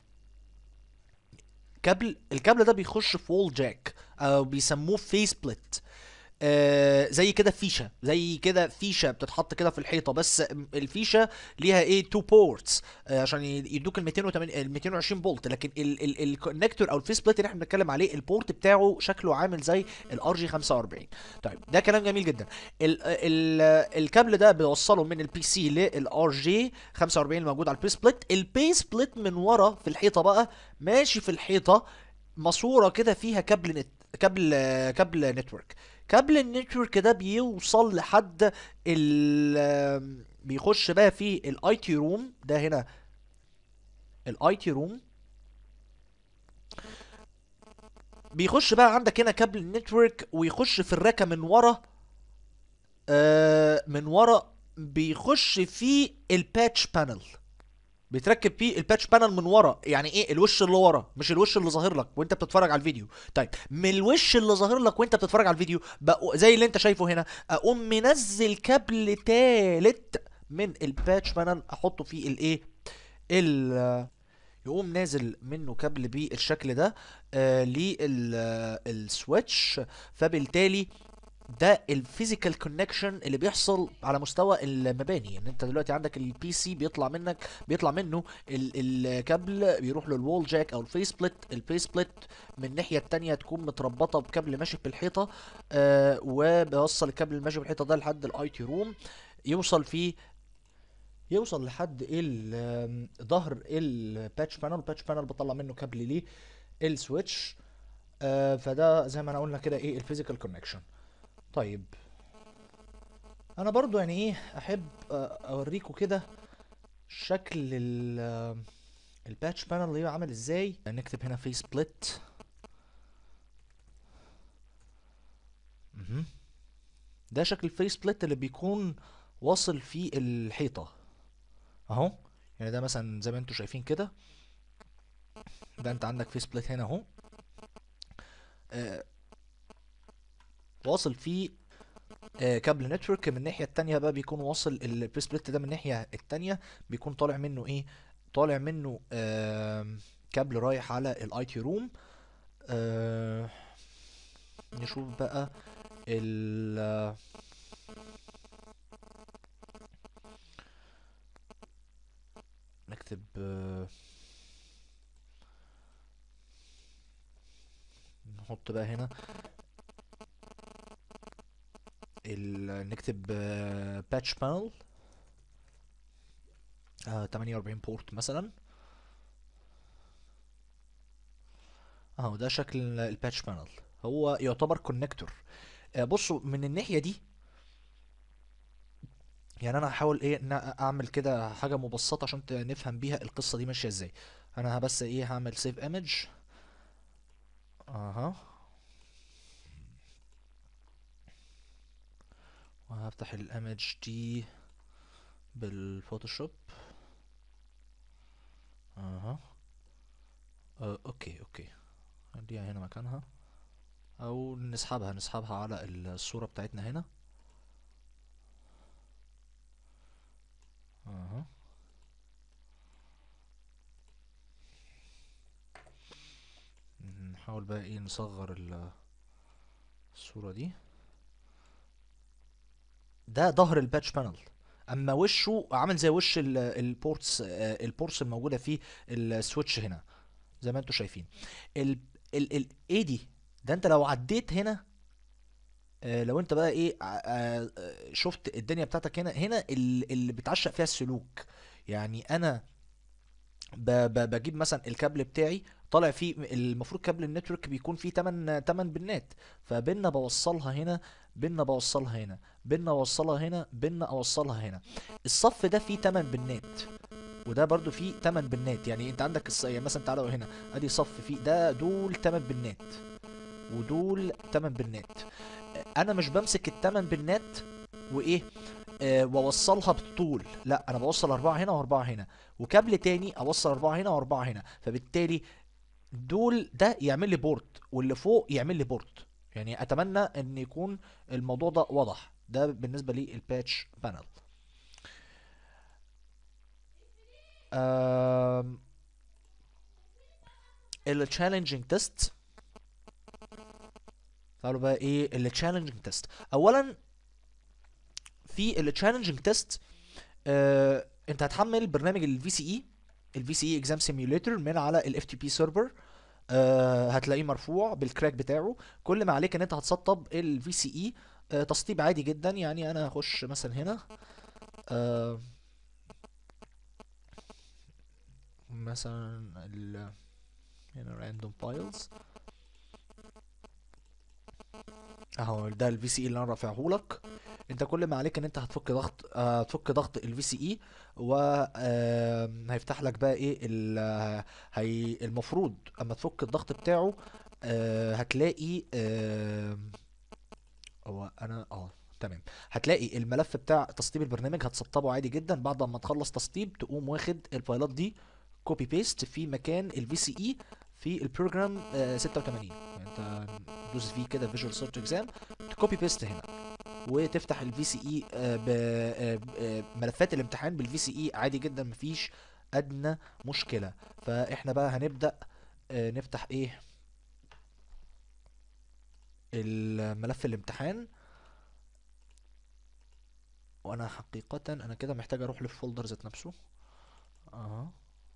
كابل الكابل ده بيخش في وول جاك او بيسموه فيس بليت آه زي كده فيشه زي كده فيشه بتتحط كده في الحيطه بس الفيشه ليها ايه تو بورتس آه عشان يدوك ال 280 ال 220 فولت لكن الكونكتور او الفيس بليت اللي احنا بنتكلم عليه البورت بتاعه شكله عامل زي الار جي 45 طيب ده كلام جميل جدا ال ال الكابل ده بيوصله من البي سي للار جي 45 الموجود على البي سبليت البي سبليت من ورا في الحيطه بقى ماشي في الحيطه ماسوره كده فيها كابل نت كابل كابل نتورك كابل النتورك ده بيوصل لحد ال بيخش بقى في الاي تي روم ده هنا الاي تي روم بيخش بقى عندك هنا كابل النتورك ويخش في الركه من ورا آه من ورا بيخش في الباتش بانل بيتركب فيه الباتش بانل من ورا يعني ايه الوش اللي ورا مش الوش اللي ظاهر لك وانت بتتفرج على الفيديو طيب من الوش اللي ظاهر لك وانت بتتفرج على الفيديو بقوا زي اللي انت شايفه هنا اقوم منزل كابل تالت من الباتش بانل احطه فيه الايه ال يقوم نازل منه كابل بالشكل ده آه للسويتش فبالتالي ده الفيزيكال كونكشن اللي بيحصل على مستوى المباني ان انت دلوقتي عندك البي سي بيطلع منك بيطلع منه ال- الكابل بيروح للوول جاك او الفيس سبليت الفيس سبليت من الناحيه التانية تكون متربطه بكابل ماشي في الحيطه آه وبيوصل الكابل الماشي في الحيطه ده لحد الاي تي روم يوصل فيه يوصل لحد ال آم، ظهر الباتش بانل الباتش بانل بطلع منه كابل ليه السويتش آه فده زي ما انا قلنا كده ايه الفيزيكال كونكشن طيب انا برضو يعني ايه احب آه، اوريكم كده شكل ال آه، الباتش بانل اللي هو عامل ازاي نكتب هنا في سبليت مهم. ده شكل الفيس بليت اللي بيكون واصل في الحيطة اهو يعني ده مثلا زي ما انتوا شايفين كده ده انت عندك فيس بليت هنا اهو آه واصل فيه آه كابل نتورك من الناحية التانية بقى بيكون واصل البريس بليت ده من الناحية التانية بيكون طالع منه ايه طالع منه آه كابل رايح على الاي تي روم آه نشوف بقى ال نكتب آه نحط بقى هنا ال... نكتب باتش بانل 48 بورت مثلا اهو ده شكل الباتش بانل هو يعتبر كونكتور بصوا من الناحية دي يعني انا هحاول ايه ان اعمل كده حاجة مبسطة عشان ت- نفهم بيها القصة دي ماشية ازاي انا بس ايه هعمل سيف ايمج اها وهفتح الايمج دي بالفوتوشوب اها آه، اوكي اوكي خليها هنا مكانها او نسحبها نسحبها على الصورة بتاعتنا هنا اها نحاول بقى ايه نصغر ال- الصورة دي ده ظهر الباتش بانل اما وشه عامل زي وش ال- البورتس آه، البورتس الموجودة في السويتش هنا زي ما انتوا شايفين ال ال ال ايه دي ده انت لو عديت هنا آه، لو انت بقى ايه ع- آه، آه، شفت الدنيا بتاعتك هنا هنا ال- اللي بتعشق فيها السلوك يعني انا ب ب بجيب مثلا الكابل بتاعي طالع فيه المفروض كابل النتورك بيكون فيه 8 8 بنات فبينا بوصلها هنا بينا بوصلها هنا بينا اوصلها هنا بينا اوصلها هنا الصف ده فيه 8 بنات وده برضو فيه 8 بنات يعني انت عندك الص... يعني مثلا تعالوا هنا ادي صف فيه ده دول 8 بنات ودول 8 بنات انا مش بمسك الثمان بنات وايه آه واوصلها بالطول لا انا بوصل اربعة هنا واربعة هنا وكابل تاني اوصل اربعة هنا واربعة هنا فبالتالي دول ده يعمل لي بورت واللي فوق يعمل لي بورت يعني اتمنى ان يكون الموضوع ده واضح ده بالنسبة لي الباتش بانل التشالنجينج تيست تعالوا بقى ايه التشالنجينج تيست اولا في التشالنجينج تيست آه انت هتحمل برنامج الفي سي اي الفي سي اي اكزام سيميوليتر من على الاف تي بي سيرفر آه هتلاقيه مرفوع بالكراك بتاعه كل ما عليك ان انت هتسطب الفي سي اي آه تسطيب عادي جدا يعني انا هخش مثلا هنا آه مثلا ال هنا random files اهو ده الفي سي اي اللي انا رافعه لك انت كل ما عليك ان انت هتفك ضغط آه، هتفك ضغط الفي سي اي وهيفتح لك بقى ايه ال- هي المفروض اما تفك الضغط بتاعه آه، هتلاقي آه، هو انا اه تمام هتلاقي الملف بتاع تسطيب البرنامج هتسطبه عادي جدا بعد ما تخلص تسطيب تقوم واخد الفايلات دي كوبي بيست في مكان الفي سي اي في البروجرام آه 86 يعني انت دوس فيه كده فيجوال سيرش اكزام تكوبي بيست هنا وتفتح الفي سي اي بملفات الامتحان بالفي سي اي عادي جدا مفيش ادنى مشكله فاحنا بقى هنبدا آه، نفتح ايه الملف الامتحان وانا حقيقه انا كده محتاج اروح للفولدر ذات نفسه اها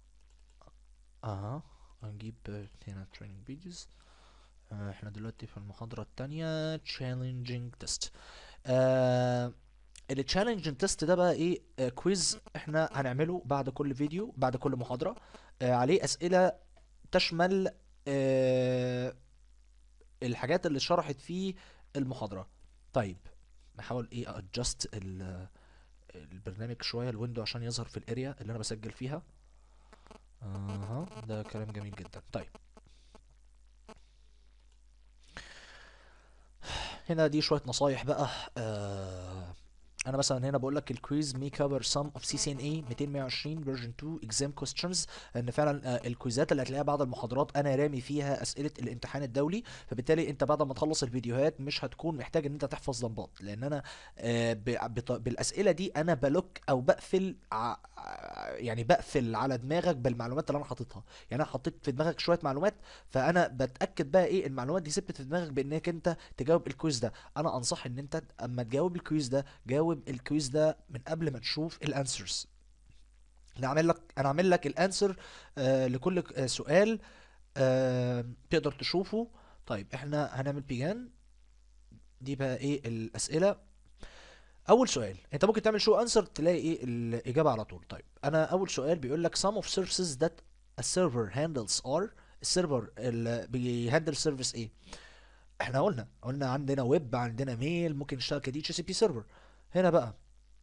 اها هنجيب آه، هنا training videos آه، احنا دلوقتي في المحاضرة التانية challenging test آه التشالنج تيست ده بقى ايه آه كويز احنا هنعمله بعد كل فيديو بعد كل محاضرة آه عليه اسئلة تشمل آه الحاجات اللي شرحت في المحاضرة طيب نحاول ايه ادجست البرنامج شوية الويندو عشان يظهر في الاريا اللي انا بسجل فيها اها ده كلام جميل جدا طيب هنا دي شويه نصايح بقى آه انا مثلا هنا بقول لك الكويز may cover some of CCNA 220 version 2 exam questions ان فعلا آه، الكويزات اللي هتلاقيها بعد المحاضرات انا رامي فيها اسئله الامتحان الدولي فبالتالي انت بعد ما تخلص الفيديوهات مش هتكون محتاج ان انت تحفظ لمبات لان انا آه، ب- بط- بالاسئله دي انا بلوك او بقفل ع- ع- يعني بقفل على دماغك بالمعلومات اللي انا حاططها يعني انا حطيت في دماغك شويه معلومات فانا بتاكد بقى ايه المعلومات دي ثبتت في دماغك بانك انت تجاوب الكويز ده انا انصح ان انت اما تجاوب الكويز ده جاوب الكويز ده من قبل ما تشوف الانسرز انا عامل لك انا عامل لك الانسر آه لكل ك- آه سؤال آه تقدر تشوفه طيب احنا هنعمل بيجان دي بقى ايه الاسئله اول سؤال انت ممكن تعمل شو انسر تلاقي ايه الاجابه على طول طيب انا اول سؤال بيقول لك some of services that a server handles are السيرفر اللي بيهندل سيرفيس ايه احنا قلنا قلنا عندنا ويب عندنا ميل ممكن نشتغل كدي اتش سي بي سيرفر هنا بقى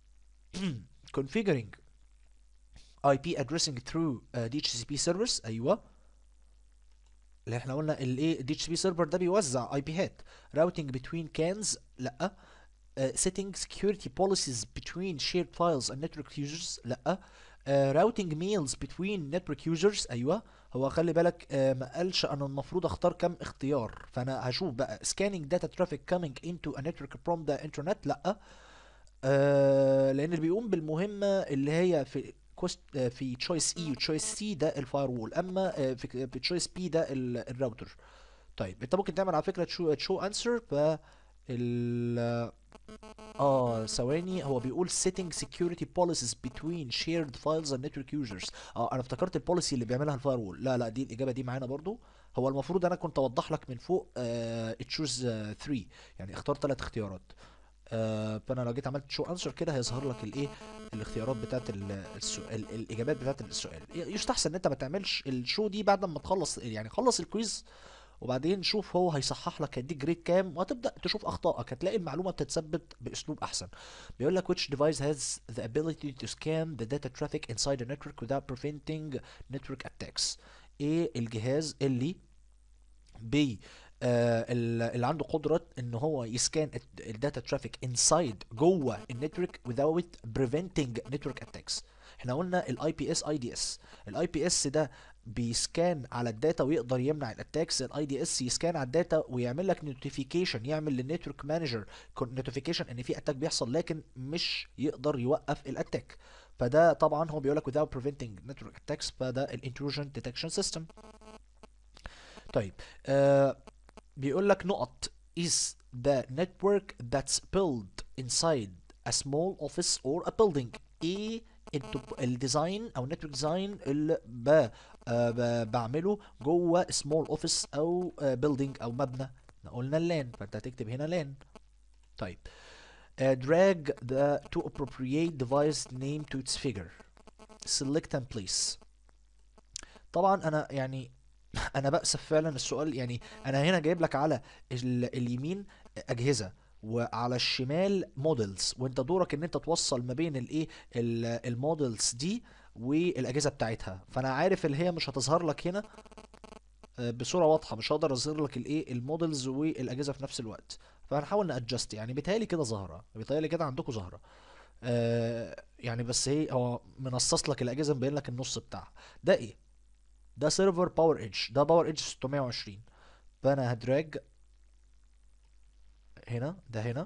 configuring IP addressing through uh, DHCP service ايوه اللي احنا قلنا الايه DHCP سيرفر ده بيوزع اي بيهات routing between cans لا uh, setting security policies between shared files and network users لا uh, routing mails between network users ايوه هو خلي بالك uh, ما قالش انا المفروض اختار كم اختيار فانا هشوف بقى scanning data traffic coming into a network from the internet لا آه لان اللي بيقوم بالمهمه اللي هي في كوست آه، في تشويس اي وتشويس سي ده الفاير وول اما آه، في في تشويس بي ده ال- الراوتر طيب انت ممكن تعمل على فكره تشو تشو انسر ف ال اه ثواني هو بيقول setting security policies between shared files and network users اه انا افتكرت البوليسي اللي بيعملها الفاير وول لا لا دي الاجابه دي معانا برضو هو المفروض انا كنت اوضح لك من فوق آه تشوز 3 يعني اختار ثلاث اختيارات آه، فانا لو جيت عملت شو انسر كده هيظهر لك الايه الاختيارات بتاعت ال- السؤال الاجابات بتاعت السؤال يستحسن ان انت ما تعملش الشو دي بعد ما تخلص يعني خلص الكويز وبعدين شوف هو هيصحح لك هيديك جريد كام وهتبدا تشوف اخطائك هتلاقي المعلومه بتتثبت باسلوب احسن بيقول لك which device has the ability to scan the data traffic inside a network without preventing network attacks ايه الجهاز اللي بي آه ال- اللي عنده قدرة ان هو يسكان الداتا ترافيك انسايد جوه النتورك without preventing network attacks احنا قلنا الاي بي اس اي دي اس الاي بي اس ده بيسكان على الداتا ويقدر يمنع الاتاكس الاي دي اس يسكان على الداتا ويعمل لك نوتيفيكيشن يعمل للنتورك مانجر نوتيفيكيشن ان في اتاك بيحصل لكن مش يقدر يوقف الاتاك فده طبعا هو بيقول لك without preventing network attacks فده الانتروجن ديتكشن سيستم طيب آه بيقول لك نقط is the network that's built inside a small office or a building ايه التوب- الديزاين او network ديزاين اللي ب... آه ب... بعمله جوه small office او آه building او مبنى احنا قلنا اللان فانت هتكتب هنا لان طيب uh, drag the to appropriate device name to its figure select and place طبعا انا يعني انا بأسف فعلا السؤال يعني انا هنا جايب لك على ال- اليمين اجهزه وعلى الشمال موديلز وانت دورك ان انت توصل ما بين الايه ال- الموديلز دي والاجهزه بتاعتها فانا عارف اللي هي مش هتظهر لك هنا آه، بصوره واضحه مش هقدر اظهر لك الايه الموديلز والاجهزه في نفس الوقت فهنحاول نادجست يعني بيتهيألي كده ظاهره بيتهيألي كده عندكم ظاهره آه يعني بس هي هو منصص لك الاجهزه مبين لك النص بتاعها ده ايه ده سيرفر باور ايدج ده باور ايدج 620 فانا هدراج هنا ده هنا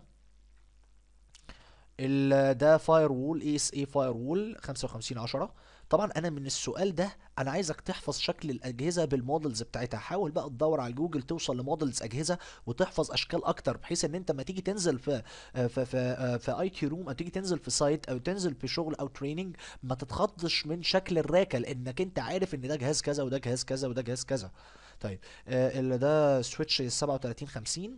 ال ده فاير وول اي اس اي فاير وول 55 10 طبعا انا من السؤال ده انا عايزك تحفظ شكل الاجهزه بالمودلز بتاعتها حاول بقى تدور على جوجل توصل لمودلز اجهزه وتحفظ اشكال اكتر بحيث ان انت ما تيجي تنزل في في في في اي تي روم او تيجي تنزل في سايت او تنزل في شغل او تريننج ما تتخضش من شكل الراكه لانك انت عارف ان ده جهاز كذا وده جهاز كذا وده جهاز كذا طيب آه، اللي ده سويتش 37 50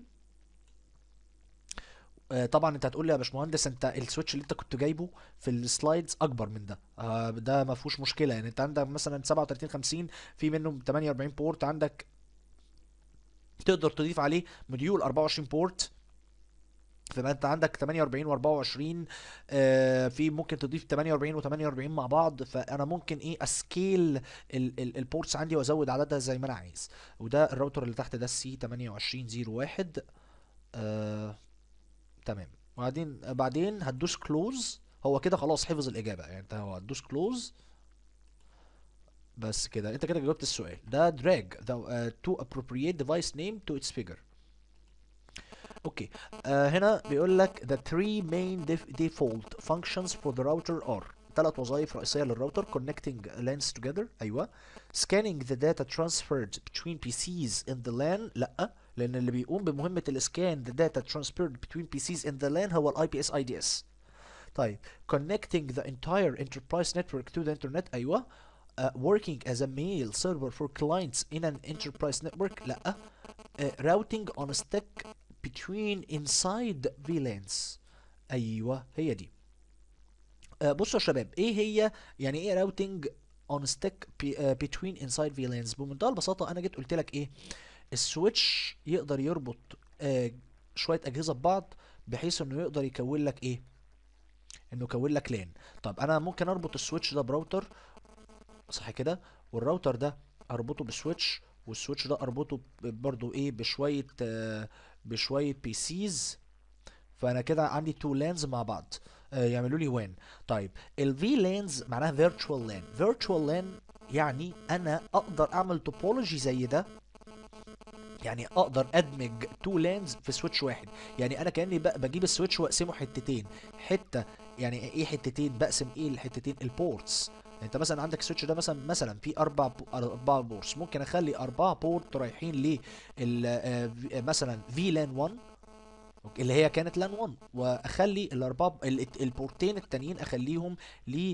آه، طبعا انت هتقول لي يا باشمهندس انت السويتش اللي انت كنت جايبه في السلايدز اكبر من ده آه، ده ما فيهوش مشكله يعني انت عندك مثلا 37 50 في منهم 48 بورت عندك تقدر تضيف عليه مديول 24 بورت فيبقى انت عندك 48 و24 آه في ممكن تضيف 48 و48 مع بعض فانا ممكن ايه اسكيل البورتس عندي وازود عددها زي ما انا عايز وده الراوتر اللي تحت ده السي 2801 آه تمام وبعدين بعدين هتدوس كلوز هو كده خلاص حفظ الاجابه يعني انت هو هتدوس كلوز بس كده انت كده جاوبت السؤال ده drag the, uh, to appropriate device name to its figure اوكي آه هنا بيقول لك the three main def default functions for the router are ثلاث وظائف رئيسية للراوتر connecting LANs together أيوة scanning the data transferred between PCs in the LAN لأ لأن اللي بيقوم بمهمة الاسكان the data transferred between PCs in the LAN هو ال IPS IDS طيب connecting the entire enterprise network to the internet أيوة uh, working as a mail server for clients in an enterprise network لا uh, routing on a stack between inside VLANs ايوه هي دي uh, بصوا يا شباب ايه هي يعني ايه routing on a stack be, uh, between inside VLANs بمنتهى البساطه انا جيت قلت لك ايه السويتش يقدر يربط uh, شويه اجهزه ببعض بحيث انه يقدر يكون لك ايه انه يكون لك لان طب انا ممكن اربط السويتش ده براوتر صح كده والراوتر ده اربطه بسويتش والسويتش ده اربطه ب- برضو ايه بشويه آه بشويه بي سيز فانا كده عندي تو لانز مع بعض آه يعملوا لي وان طيب الفي لانز معناها فيرتشوال لان فيرتشوال لان يعني انا اقدر اعمل توبولوجي زي ده يعني اقدر ادمج تو لانز في سويتش واحد يعني انا كاني ب- بجيب السويتش واقسمه حتتين حته يعني ايه حتتين بقسم ايه الحتتين البورتس انت مثلا عندك السويتش ده مثلا مثلا في اربع بو- اربع بورتس ممكن اخلي اربعه بورت رايحين ل مثلا في لان 1 أوكي، اللي هي كانت لان 1 واخلي الاربعه ال- البورتين التانيين اخليهم ل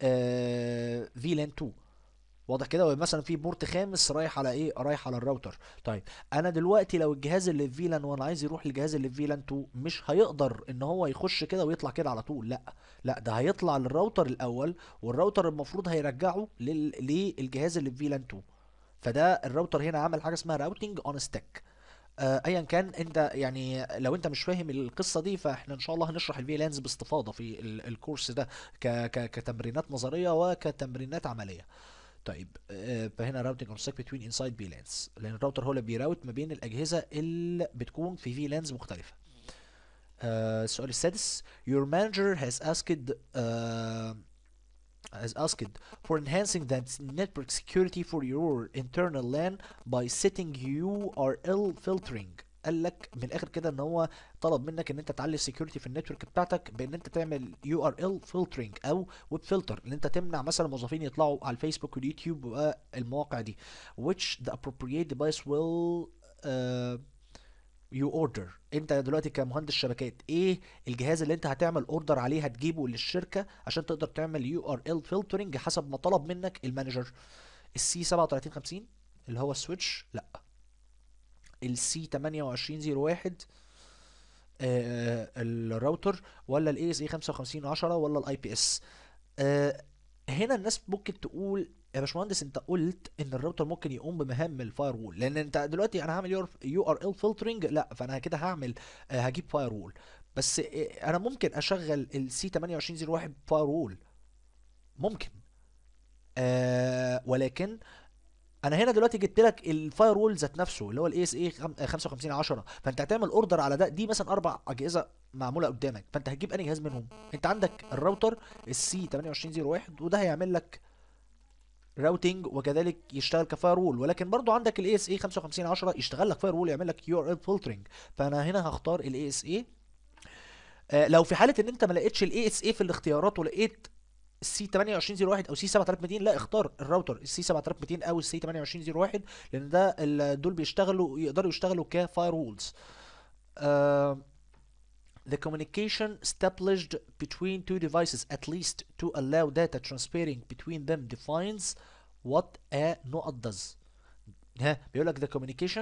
في لان 2 واضح كده مثلا في بورت خامس رايح على ايه رايح على الراوتر طيب انا دلوقتي لو الجهاز اللي في فيلان 1 عايز يروح للجهاز اللي في فيلان 2 مش هيقدر ان هو يخش كده ويطلع كده على طول لا لا ده هيطلع للراوتر الاول والراوتر المفروض هيرجعه لل... للجهاز اللي في فيلان 2 فده الراوتر هنا عمل حاجه اسمها راوتنج اون ستاك آه، ايا كان انت يعني لو انت مش فاهم القصه دي فاحنا ان شاء الله هنشرح الفي لانز باستفاضه في ال- الكورس ده ك ك كتمرينات نظريه وكتمرينات عمليه طيب آه، فهنا راوتنج اون ستاك بتوين انسايد في لانز لان الراوتر هو اللي بيراوت ما بين الاجهزه اللي بتكون في في لانز مختلفه آه، السؤال السادس your manager has asked uh, has asked for enhancing the network security for your internal LAN by setting URL filtering قال لك من الاخر كده ان هو طلب منك ان انت تعلي السكيورتي في النتورك بتاعتك بان انت تعمل يو ار ال فلترنج او ويب فلتر ان انت تمنع مثلا موظفين يطلعوا على الفيسبوك واليوتيوب والمواقع دي which the appropriate device will uh, you order انت دلوقتي كمهندس شبكات ايه الجهاز اللي انت هتعمل اوردر عليه هتجيبه للشركه عشان تقدر تعمل يو ار ال فلترنج حسب ما طلب منك المانجر السي 3750 اللي هو السويتش لا السي 2801 آه الراوتر ولا الاي اس اي 5510 ولا الاي بي اس هنا الناس ممكن تقول يا باشمهندس انت قلت ان الراوتر ممكن يقوم بمهام الفاير وول لان انت دلوقتي انا هعمل يو ار ال فلترنج لا فانا كده هعمل آه هجيب فاير وول بس آه انا ممكن اشغل السي 2801 فاير وول ممكن آه ولكن انا هنا دلوقتي جبت لك الفاير وول ذات نفسه اللي هو الاي اس اي 5510 فانت هتعمل اوردر على ده دي مثلا اربع اجهزه معموله قدامك فانت هتجيب انهي جهاز منهم انت عندك الراوتر السي 2801 وده هيعمل لك راوتنج وكذلك يشتغل كفاير وول ولكن برضو عندك الاي اس اي 5510 يشتغل لك فاير وول يعمل لك يو ار ال فلترنج فانا هنا هختار الاي اس اي لو في حاله ان انت ما لقيتش الاي اس اي في الاختيارات ولقيت السي 2801 او سي 7200 لا اختار الراوتر السي 7200 او السي 2801 لان ده ال- دول بيشتغلوا يقدروا يشتغلوا كفاير وولز The communication established between two devices at least to allow data transferring between them defines what a نقط does. ها بيقول لك the communication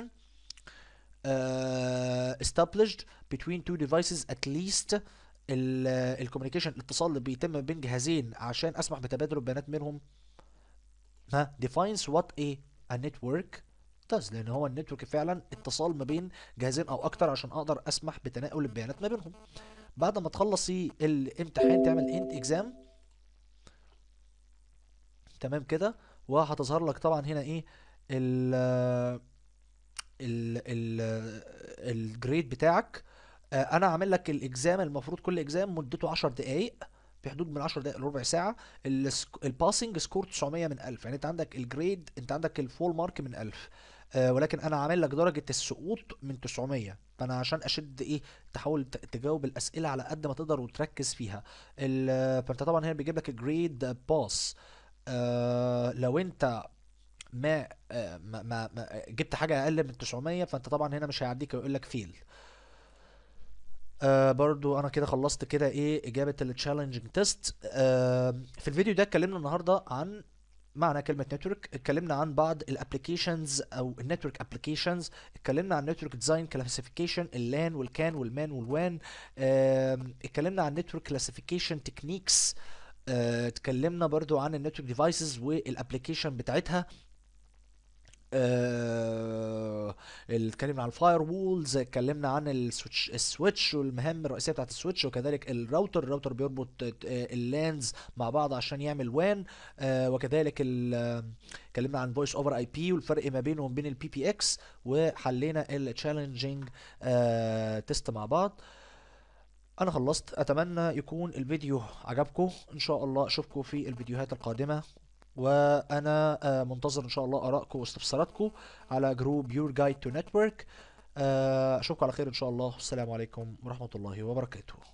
uh, established between two devices at least الكوميونيكيشن الاتصال اللي بيتم بين جهازين عشان اسمح بتبادل البيانات منهم ها defines what a a network does لان هو النتورك فعلا اتصال ما بين جهازين او اكتر عشان اقدر اسمح بتناول البيانات ما بينهم بعد ما تخلصي الامتحان تعمل انت اكزام تمام كده وهتظهر لك طبعا هنا ايه ال ال ال الجريد بتاعك آه، انا عامل لك الاكزام المفروض كل اكزام مدته 10 دقائق في حدود من 10 دقائق لربع ساعه الباسنج سكور 900 من 1000 يعني انت عندك الجريد انت عندك الفول مارك من 1000 آه، ولكن انا عامل لك درجه السقوط من 900 فانا عشان اشد ايه تحاول ت- تجاوب الاسئله على قد ما تقدر وتركز فيها ال- فانت طبعا هنا بيجيب لك الجريد باس آه لو انت ما آه ما, ما, ما جبت حاجه اقل من 900 فانت طبعا هنا مش هيعديك ويقول لك فيل آه برضو انا كده خلصت كده ايه اجابه التشالنجينج تيست آه في الفيديو ده اتكلمنا النهارده عن معنى كلمة نتورك اتكلمنا عن بعض الابلكيشنز او النتورك ابلكيشنز اتكلمنا عن نتورك ديزاين كلاسيفيكيشن اللان والكان والمان والوان آم، اتكلمنا عن نتورك كلاسيفيكيشن تكنيكس اتكلمنا برضو عن النتورك ديفايسز والابلكيشن بتاعتها آه، اتكلمنا عن الفاير وولز اتكلمنا عن السويتش السويتش والمهام الرئيسيه بتاعت السويتش وكذلك الراوتر الراوتر بيربط آه، اللانز مع بعض عشان يعمل وان آه، وكذلك ال- آه، اتكلمنا عن فويس اوفر اي بي والفرق ما بينه وبين البي بي اكس وحلينا التشالنجينج تيست مع بعض انا خلصت اتمنى يكون الفيديو عجبكم ان شاء الله اشوفكم في الفيديوهات القادمة وانا آه، منتظر ان شاء الله ارائكم واستفساراتكم على جروب يور جايد تو نتورك اشوفكم على خير ان شاء الله السلام عليكم ورحمة الله وبركاته